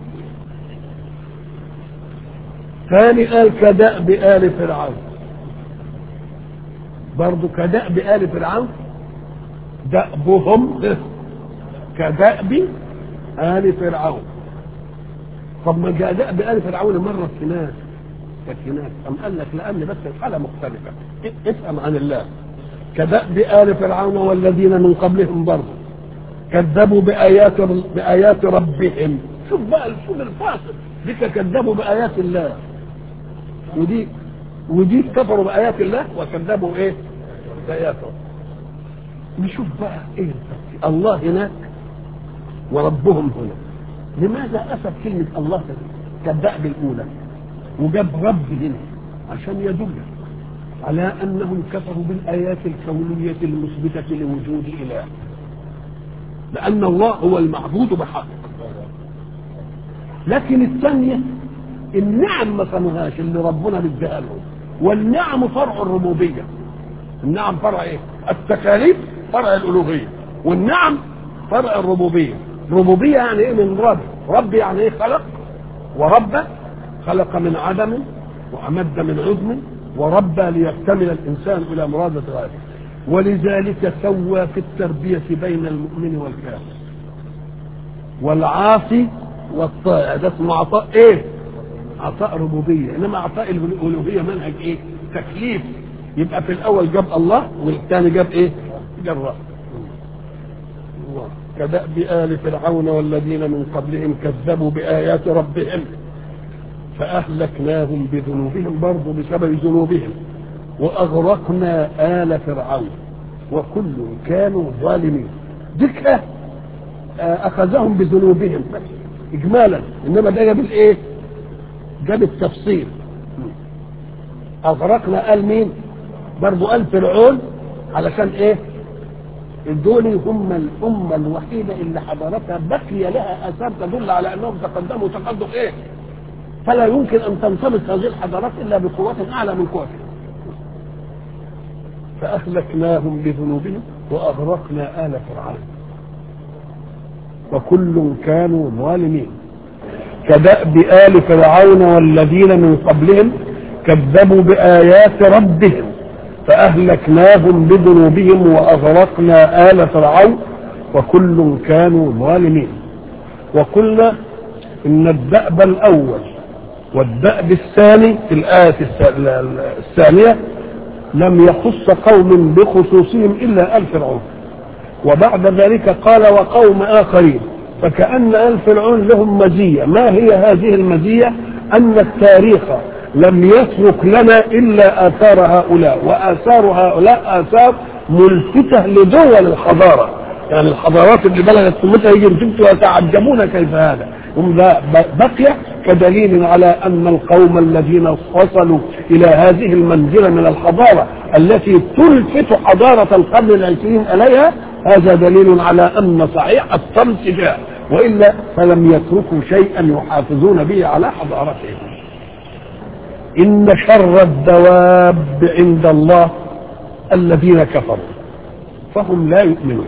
ثاني قال كدأب آل فرعون برضو كدأب آل فرعون دأبهم كدأب آل فرعون طب ما جاء دأب آل فرعون مرة في ناس كانت هناك أم قال لك لأن بس الحالة مختلفة افهم عن الله كدأب آل فرعون والذين من قبلهم برضه كذبوا بآيات بآيات ربهم شوف بقى شوف الفاصل ديك كذبوا بآيات الله ودي ودي كفروا بآيات الله وكذبوا ايه؟ بآياته نشوف بقى ايه الله هناك وربهم هنا لماذا أسد كلمة الله كالدأب الأولى وجاب رب هنا عشان يدل على أنهم كفروا بالآيات الكونية المثبتة لوجود إله لأن الله هو المعبود بحق لكن الثانية النعم ما صنعهاش اللي ربنا مديها لهم والنعم فرع الربوبية النعم فرع ايه؟ التكاليف فرع الألوهية والنعم فرع الربوبية الربوبية يعني ايه من رب رب يعني ايه خلق ورب خلق من عدم وأمد من عدم وربى ليكتمل الإنسان إلى مرادة غايته ولذلك سوى في التربية بين المؤمن والكافر والعاصي والطائع ده اسمه عطاء ايه عطاء ربوبيه انما عطاء الالوهيه منهج ايه تكليف يبقى في الاول جاب الله والثاني جاب ايه جاب رب الله كدأب آل فرعون والذين من قبلهم كذبوا بآيات ربهم فأهلكناهم بذنوبهم برضه بسبب ذنوبهم وأغرقنا آل فرعون وكل كانوا ظالمين ذكر أخذهم بذنوبهم بس إجمالا إنما ده جاب الإيه؟ جاب التفصيل أغرقنا آل مين؟ برضه آل فرعون علشان إيه؟ دول هم الأمة الوحيدة اللي حضارتها بقي لها آثار تدل على أنهم تقدموا تقدم إيه؟ فلا يمكن أن تنطبق هذه الحضارات إلا بقوة أعلى من قوتها. فأهلكناهم بذنوبهم وأغرقنا آل فرعون. وكل كانوا ظالمين. كدأب آل فرعون والذين من قبلهم كذبوا بآيات ربهم فأهلكناهم بذنوبهم وأغرقنا آل فرعون وكل كانوا ظالمين وقلنا إن الدأب الأول والدأب الثاني في الآية الثانية لم يخص قوم بخصوصهم إلا آل فرعون وبعد ذلك قال وقوم آخرين فكأن آل فرعون لهم مزية ما هي هذه المزية أن التاريخ لم يترك لنا إلا آثار هؤلاء وآثار هؤلاء آثار ملفتة لدول الحضارة يعني الحضارات اللي بلغت قمتها يجي يمسكوا ويتعجبون كيف هذا هم ده بقي كدليل على أن القوم الذين وصلوا إلى هذه المنزلة من الحضارة التي تلفت حضارة القرن العشرين إليها هذا دليل على أن صحيح الطمس جاء وإلا فلم يتركوا شيئا يحافظون به على حضارتهم إن شر الدواب عند الله الذين كفروا فهم لا يؤمنون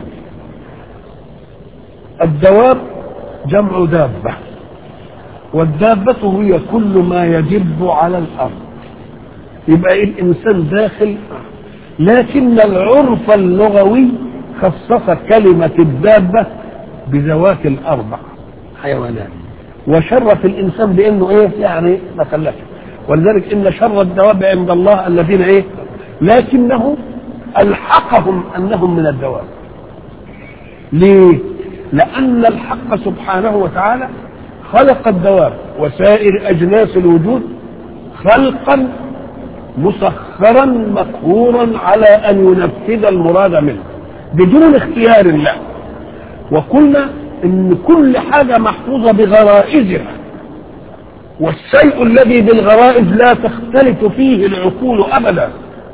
الدواب جمع دابة والدابة هي كل ما يدب على الأرض يبقى الإنسان داخل لكن العرف اللغوي خصص كلمة الدابة بذوات الأربع حيوانات وشرف الإنسان بأنه إيه يعني ما خلفش ولذلك إن شر الدواب عند الله الذين إيه لكنه ألحقهم أنهم من الدواب ليه لأن الحق سبحانه وتعالى خلق الدواب وسائر أجناس الوجود خلقا مسخرا مقهورا على أن ينفذ المراد منه بدون اختيار الله وقلنا ان كل حاجة محفوظة بغرائزها والشيء الذي بالغرائز لا تختلف فيه العقول ابدا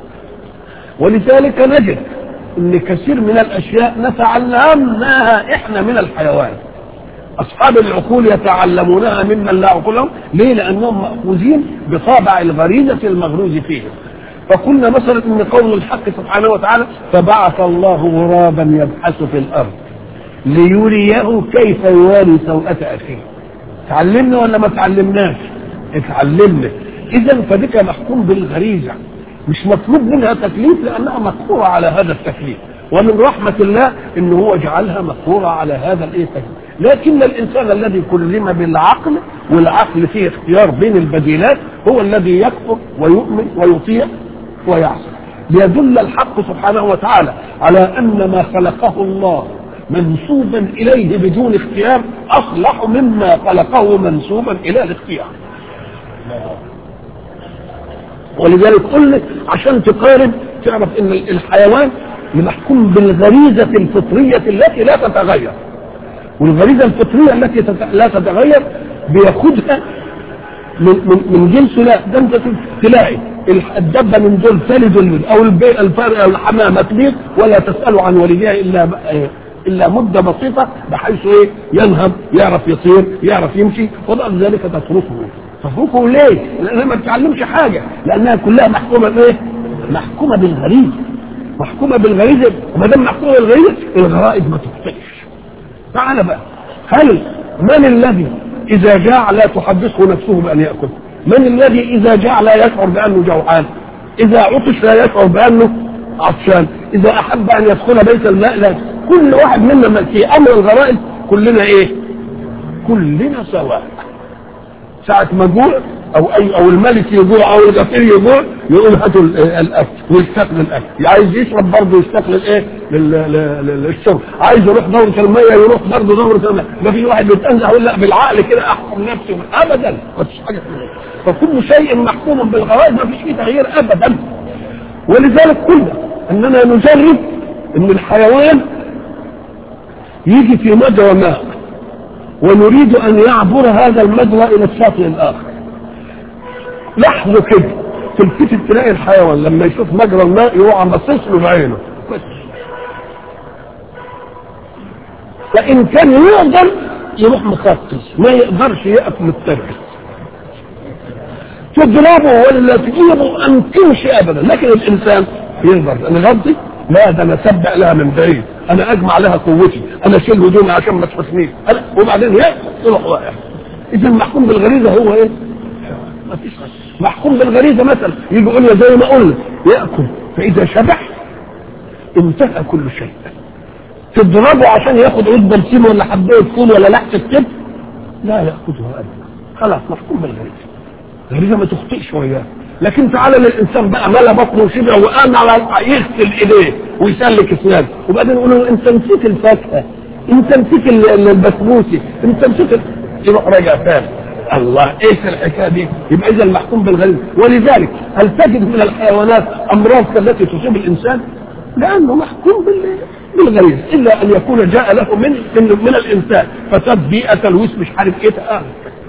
ولذلك نجد ان كثير من الاشياء نتعلمناها احنا من الحيوان اصحاب العقول يتعلمونها ممن لا عقول لهم ليه لانهم ماخوذين بطابع الغريزه المغروز فيهم فقلنا مثلا ان قول الحق سبحانه وتعالى فبعث الله غرابا يبحث في الارض ليريه كيف يواري سوءة اخيه تعلمنا ولا ما تعلمناش اتعلمنا اذا فديك محكوم بالغريزه مش مطلوب منها تكليف لانها مقهوره على هذا التكليف ومن رحمة الله ان هو جعلها مقهورة على هذا الايه التكليف لكن الانسان الذي كلم بالعقل والعقل فيه اختيار بين البديلات هو الذي يكفر ويؤمن ويطيع ويعصي ليدل الحق سبحانه وتعالى على ان ما خلقه الله منسوبا اليه بدون اختيار اصلح مما خلقه منسوبا الى الاختيار ولذلك قل عشان تقارن تعرف ان الحيوان محكوم بالغريزة الفطرية التي لا تتغير والغريزة الفطرية التي لا تتغير بياخدها من, من, من جنسه لا ده انت تلاقي الدبة من دول تلد او الفرق او الحمامة تبيض ولا تسأل عن ولدها الا الا مدة بسيطة بحيث ايه ينهب يعرف يطير يعرف يمشي وبعد ذلك تتركه تتركه ليه؟ لانها ما بتعلمش حاجة لانها كلها محكومة بايه؟ محكومة بالغريزة محكومة بالغريزة وما دام محكومة بالغريزة الغرائز ما تختلفش تعال بقى هل من الذي إذا جاع لا تحدثه نفسه بأن يأكل من الذي إذا جاع لا يشعر بأنه جوعان إذا عطش لا يشعر بأنه عطشان إذا أحب أن يدخل بيت الماء لا كل واحد منا في أمر الغرائز كلنا إيه كلنا سواء ساعة ما جوع او اي او الملك يجوع او الغفير يجوع يقول هاتوا ال- الاكل ويشتاق للاكل عايز يشرب برضه يشتاق للايه لل- لل- لل- للشرب عايز يروح دوره الميه يروح برضه دوره الميه ده في واحد بيتنزع يقول لا بالعقل كده احكم نفسي ابدا ما فيش حاجه اسمها كده. فكل شيء محكوم بالغرائز ما فيش فيه تغيير ابدا ولذلك قلنا اننا نجرب ان الحيوان يجي في مجرى ماء ونريد ان يعبر هذا المجرى الى الشاطئ الاخر لحظه كده تلتفت تلاقي الحيوان لما يشوف مجرى الماء يقع باصص له بعينه بس فان كان يقدر يروح مخصص ما يقدرش يقف متربس تضربه ولا تجيبه ان تمشي ابدا لكن الانسان يقدر انا غضي لا ده انا سبق لها من بعيد انا اجمع لها قوتي انا اشيل هدومي عشان ما تحسنيش أنا- وبعدين يا يروح واقع اذا المحكوم بالغريزه هو ايه؟ ما فيش محكوم بالغريزه مثلا يجي يقول لي زي ما قلنا ياكل فاذا شبع انتهى كل شيء تضربه عشان ياخد عود برسيم ولا حبايه فول ولا لحسه كتف لا ياخذها ابدا خلاص محكوم بالغريزه الغريزه ما تخطئش وياه لكن تعالى للانسان بقى ملا بطنه وشبع وقام على يغسل ايديه ويسلك اسنانه وبعدين يقول له انت نسيت الفاكهه انت نسيت ال- ال- البسبوسي انت نسيت ال- يروح راجع تاني الله ايش الحكايه دي يبقى اذا المحكوم بالغريزه ولذلك هل تجد من الحيوانات امراض كالتي تصيب الانسان لانه محكوم بال- بالغريزه الا ان يكون جاء له من من, من الانسان فساد بيئه الوس مش عارف ايه آه.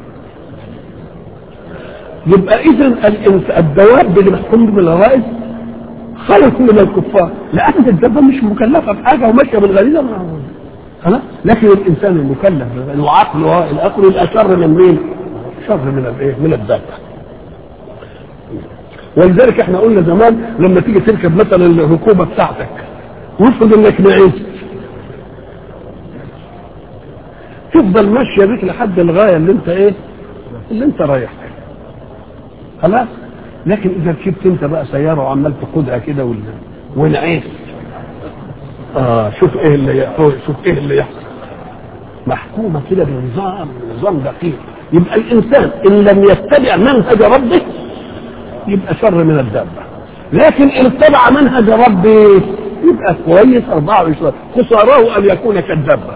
يبقى اذا الإنس- الدواب اللي محكوم بالغرائز خلق من الكفار لان الدابه مش مكلفه بحاجه وماشيه بالغريزه ما- خلاص لكن الانسان المكلف العقل والعقل يبقى شر من مين؟ شر من الايه؟ من الدابه ولذلك احنا قلنا زمان لما تيجي تركب مثلا الركوبه بتاعتك وافرض انك نعيت تفضل ماشيه بيك لحد الغايه اللي انت ايه؟ اللي انت رايح خلاص لكن اذا ركبت انت بقى سياره وعمال تقودها كده ولا ونعيت اه شوف ايه اللي يحصل شوف ايه اللي يحصل محكومه كده بنظام نظام دقيق يبقى الانسان ان لم يتبع منهج ربه يبقى شر من الدابه لكن ان اتبع منهج ربه يبقى كويس 24 خساره ان يكون كالدابه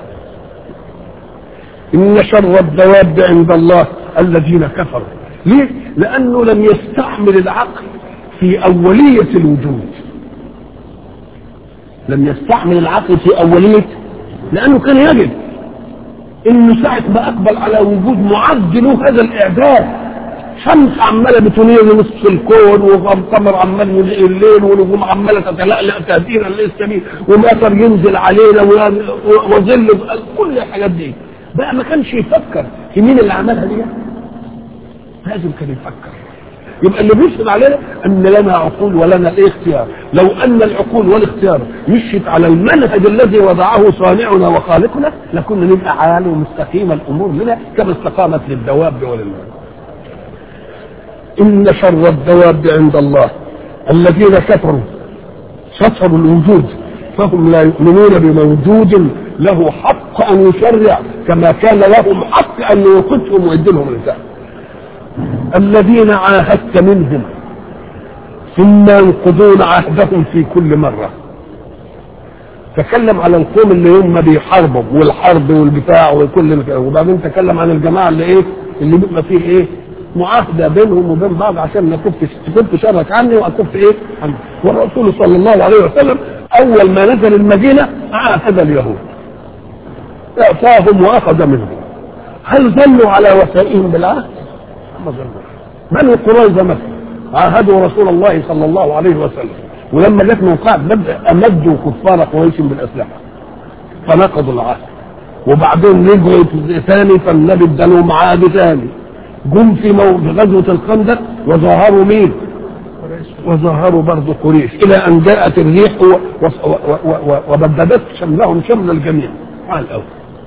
إن شر الدواب عند الله الذين كفروا ليه؟ لأنه لم يستعمل العقل في أولية الوجود لم يستعمل العقل في أولية لأنه كان يجب إنه ساعة ما أقبل على وجود معد له هذا الإعداد شمس عمالة بتنير نصف الكون وقمر عمال يضيء الليل ونجوم عمالة تتلألأ تهدينا للسبيل ومطر ينزل علينا و- وظل كل الحاجات دي بقى ما كانش يفكر في مين اللي عملها دي لازم كان يفكر يبقى اللي بيشهد علينا ان لنا عقول ولنا الايه اختيار لو ان العقول والاختيار مشيت على المنهج الذي وضعه صانعنا وخالقنا لكنا نبقى عالي ومستقيمه الامور لنا كما استقامت للدواب ولله ان شر الدواب عند الله الذين كفروا سطروا الوجود فهم لا يؤمنون بموجود له حق ان يشرع كما كان لهم حق ان يوقفهم ويدلهم الرساله الذين عاهدت منهم ثم ينقضون عهدهم في كل مرة تكلم على القوم اللي هم بيحاربوا والحرب والبتاع وكل الك- وبعدين تكلم عن الجماعة اللي ايه اللي بيبقى فيه ايه معاهدة بينهم وبين بعض عشان ما كنت كنت شرك عني واكف ايه عني والرسول صلى الله عليه وسلم اول ما نزل المدينة عاهد اليهود اعطاهم واخذ منهم هل ظلوا على وفائهم بالعهد؟ ما ظلوا بني قريظة مثلا عاهدوا رسول الله صلى الله عليه وسلم ولما جت موقعة بدء امدوا كفار قريش بالاسلحه فنقضوا العهد وبعدين رجعوا ثاني فالنبي ادالهم عهد ثاني جم في مو- في غزوه الخندق وظاهروا مين؟ وظاهروا برضه قريش الى ان جاءت الريح و- و- و- و- وبددت شملهم شمل الجميع على الاول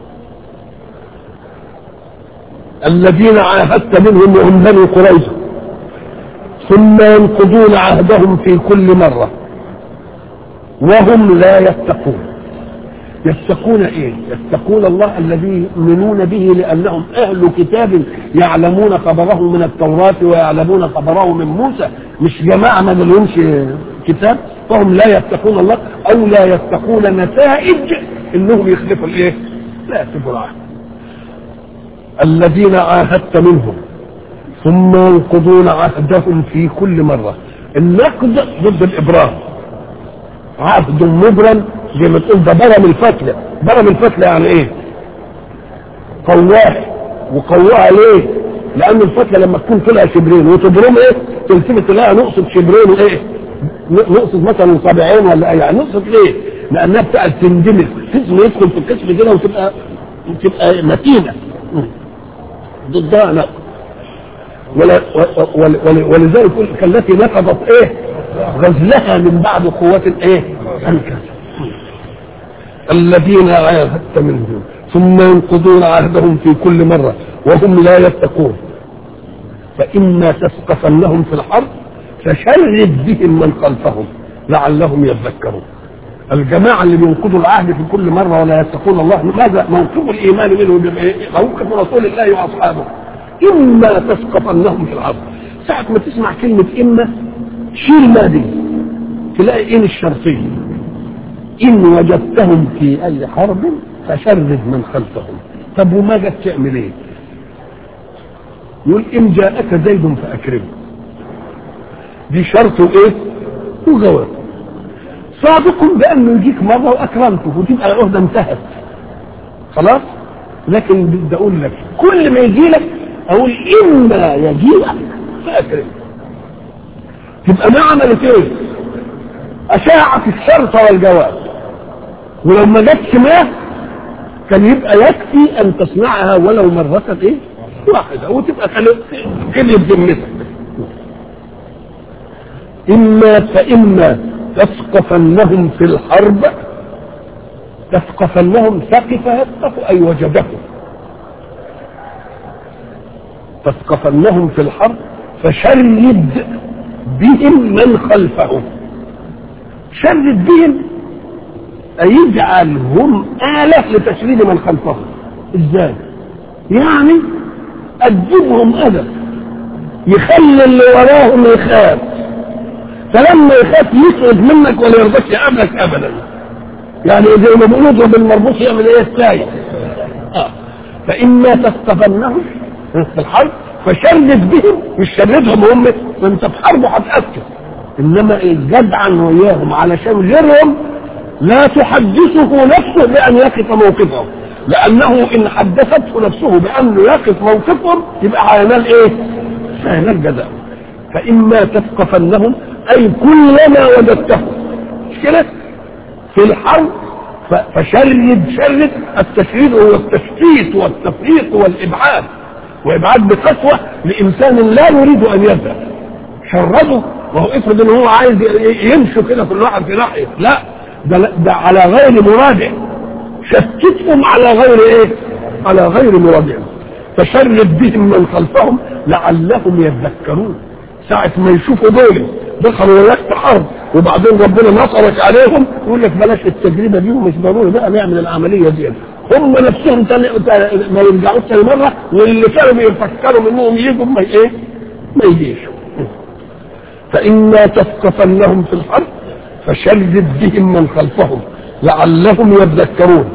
الذين عاهدت منهم وهم بني قريظه ثم ينقضون عهدهم في كل مره وهم لا يتقون يتقون ايه يتقون الله الذي يؤمنون به لانهم اهل كتاب يعلمون خبره من التوراة ويعلمون خبره من موسى مش جماعة ما لهمش كتاب فهم لا يتقون الله او لا يتقون نتائج انهم يخلفوا الايه لا يكتبوا العهد الذين عاهدت منهم ثم ينقضون عهدهم في كل مرة النقد ضد الإبرام عهد مبرم زي ما تقول ده برم الفتلة برم الفتلة يعني ايه قواه وقواها ليه لأن الفتلة لما تكون طلع شبرين وتبرم ايه تلتفت تلاقيها نقصد شبرين وايه نقصد مثلا صابعين ولا ايه يعني نقصد ليه لأنها بتاعت تندمج جسم يدخل في الكسر كده وتبقى تبقى متينة ضدها نقد ولا ول ول ولذلك يقول كالتي نقضت ايه غزلها من بعد قوة ايه انكر الذين عاهدت منهم ثم ينقضون عهدهم في كل مرة وهم لا يتقون فإما تثقفنهم في الحرب فشرد بهم من خلفهم لعلهم يذكرون الجماعة اللي بينقضوا العهد في كل مرة ولا يتقون الله ماذا موقف الإيمان منهم بيبقى إيه؟ موقف رسول الله وأصحابه إما تثقفنهم في الأرض ساعة ما تسمع كلمة إما شيل ما دي تلاقي إن الشرطية إن وجدتهم في أي حرب فشرد من خلفهم طب وما جت تعمل إيه؟ يقول إن جاءك زيد فأكرمه دي شرط إيه؟ وجواب صادق بأنه يجيك مرة وأكرمته وتبقى العهدة انتهت خلاص؟ لكن بدي أقول لك كل ما يجي لك اقول اما يجيء فاكرم تبقى ما عملت ايه اشاعت الشرط والجواب ولو ما جاتش ما كان يبقى يكفي ان تصنعها ولو مرة ايه واحدة وتبقى كلمة ذمتك اما فاما تثقفنهم في الحرب تثقفنهم ثقف يثقف اي وجدهم تثقفنهم في الحرب فشرد بهم من خلفهم شرد بهم أي يجعلهم آلة لتشريد من خلفهم ازاي يعني أدبهم أدب يخلي اللي وراهم يخاف فلما يخاف يسعد منك ولا يرضاش يقابلك ابدا يعني زي ما بيقولوا اضرب المربوط يعمل ايه السايق آه. فاما تستفنهم في الحرب فشرد بهم مش شردهم هم انت في حرب هتأكد انما جدعا وياهم علشان غيرهم لا تحدثه نفسه بان يقف موقفهم لانه ان حدثته نفسه بانه يقف موقفهم يبقى هينال ايه؟ هينال جزاء فاما تثقفنهم اي كلما وجدتهم مش كده؟ في الحرب فشرد شرد التشريد هو التشتيت والتفريق والابعاد وابعاد بقسوه لانسان لا يريد ان يذهب شرده وهو افرض ان هو عايز يمشوا كده كل واحد في ناحيه لا ده, ده على غير مرادع شتتهم على غير ايه على غير مرادع فشرد بهم من خلفهم لعلهم يذكرون ساعة ما يشوفوا دول دخلوا وياك في حرب وبعدين ربنا نصرك عليهم يقول لك بلاش التجربة دي ومش ضروري بقى نعمل العملية دي هم نفسهم تاني ما يرجعوش تاني مرة واللي كانوا بيفكروا منهم يجوا ما ايه ما يجيش فإما تثقفنهم في الحرب فشرد بهم من خلفهم لعلهم يذكرون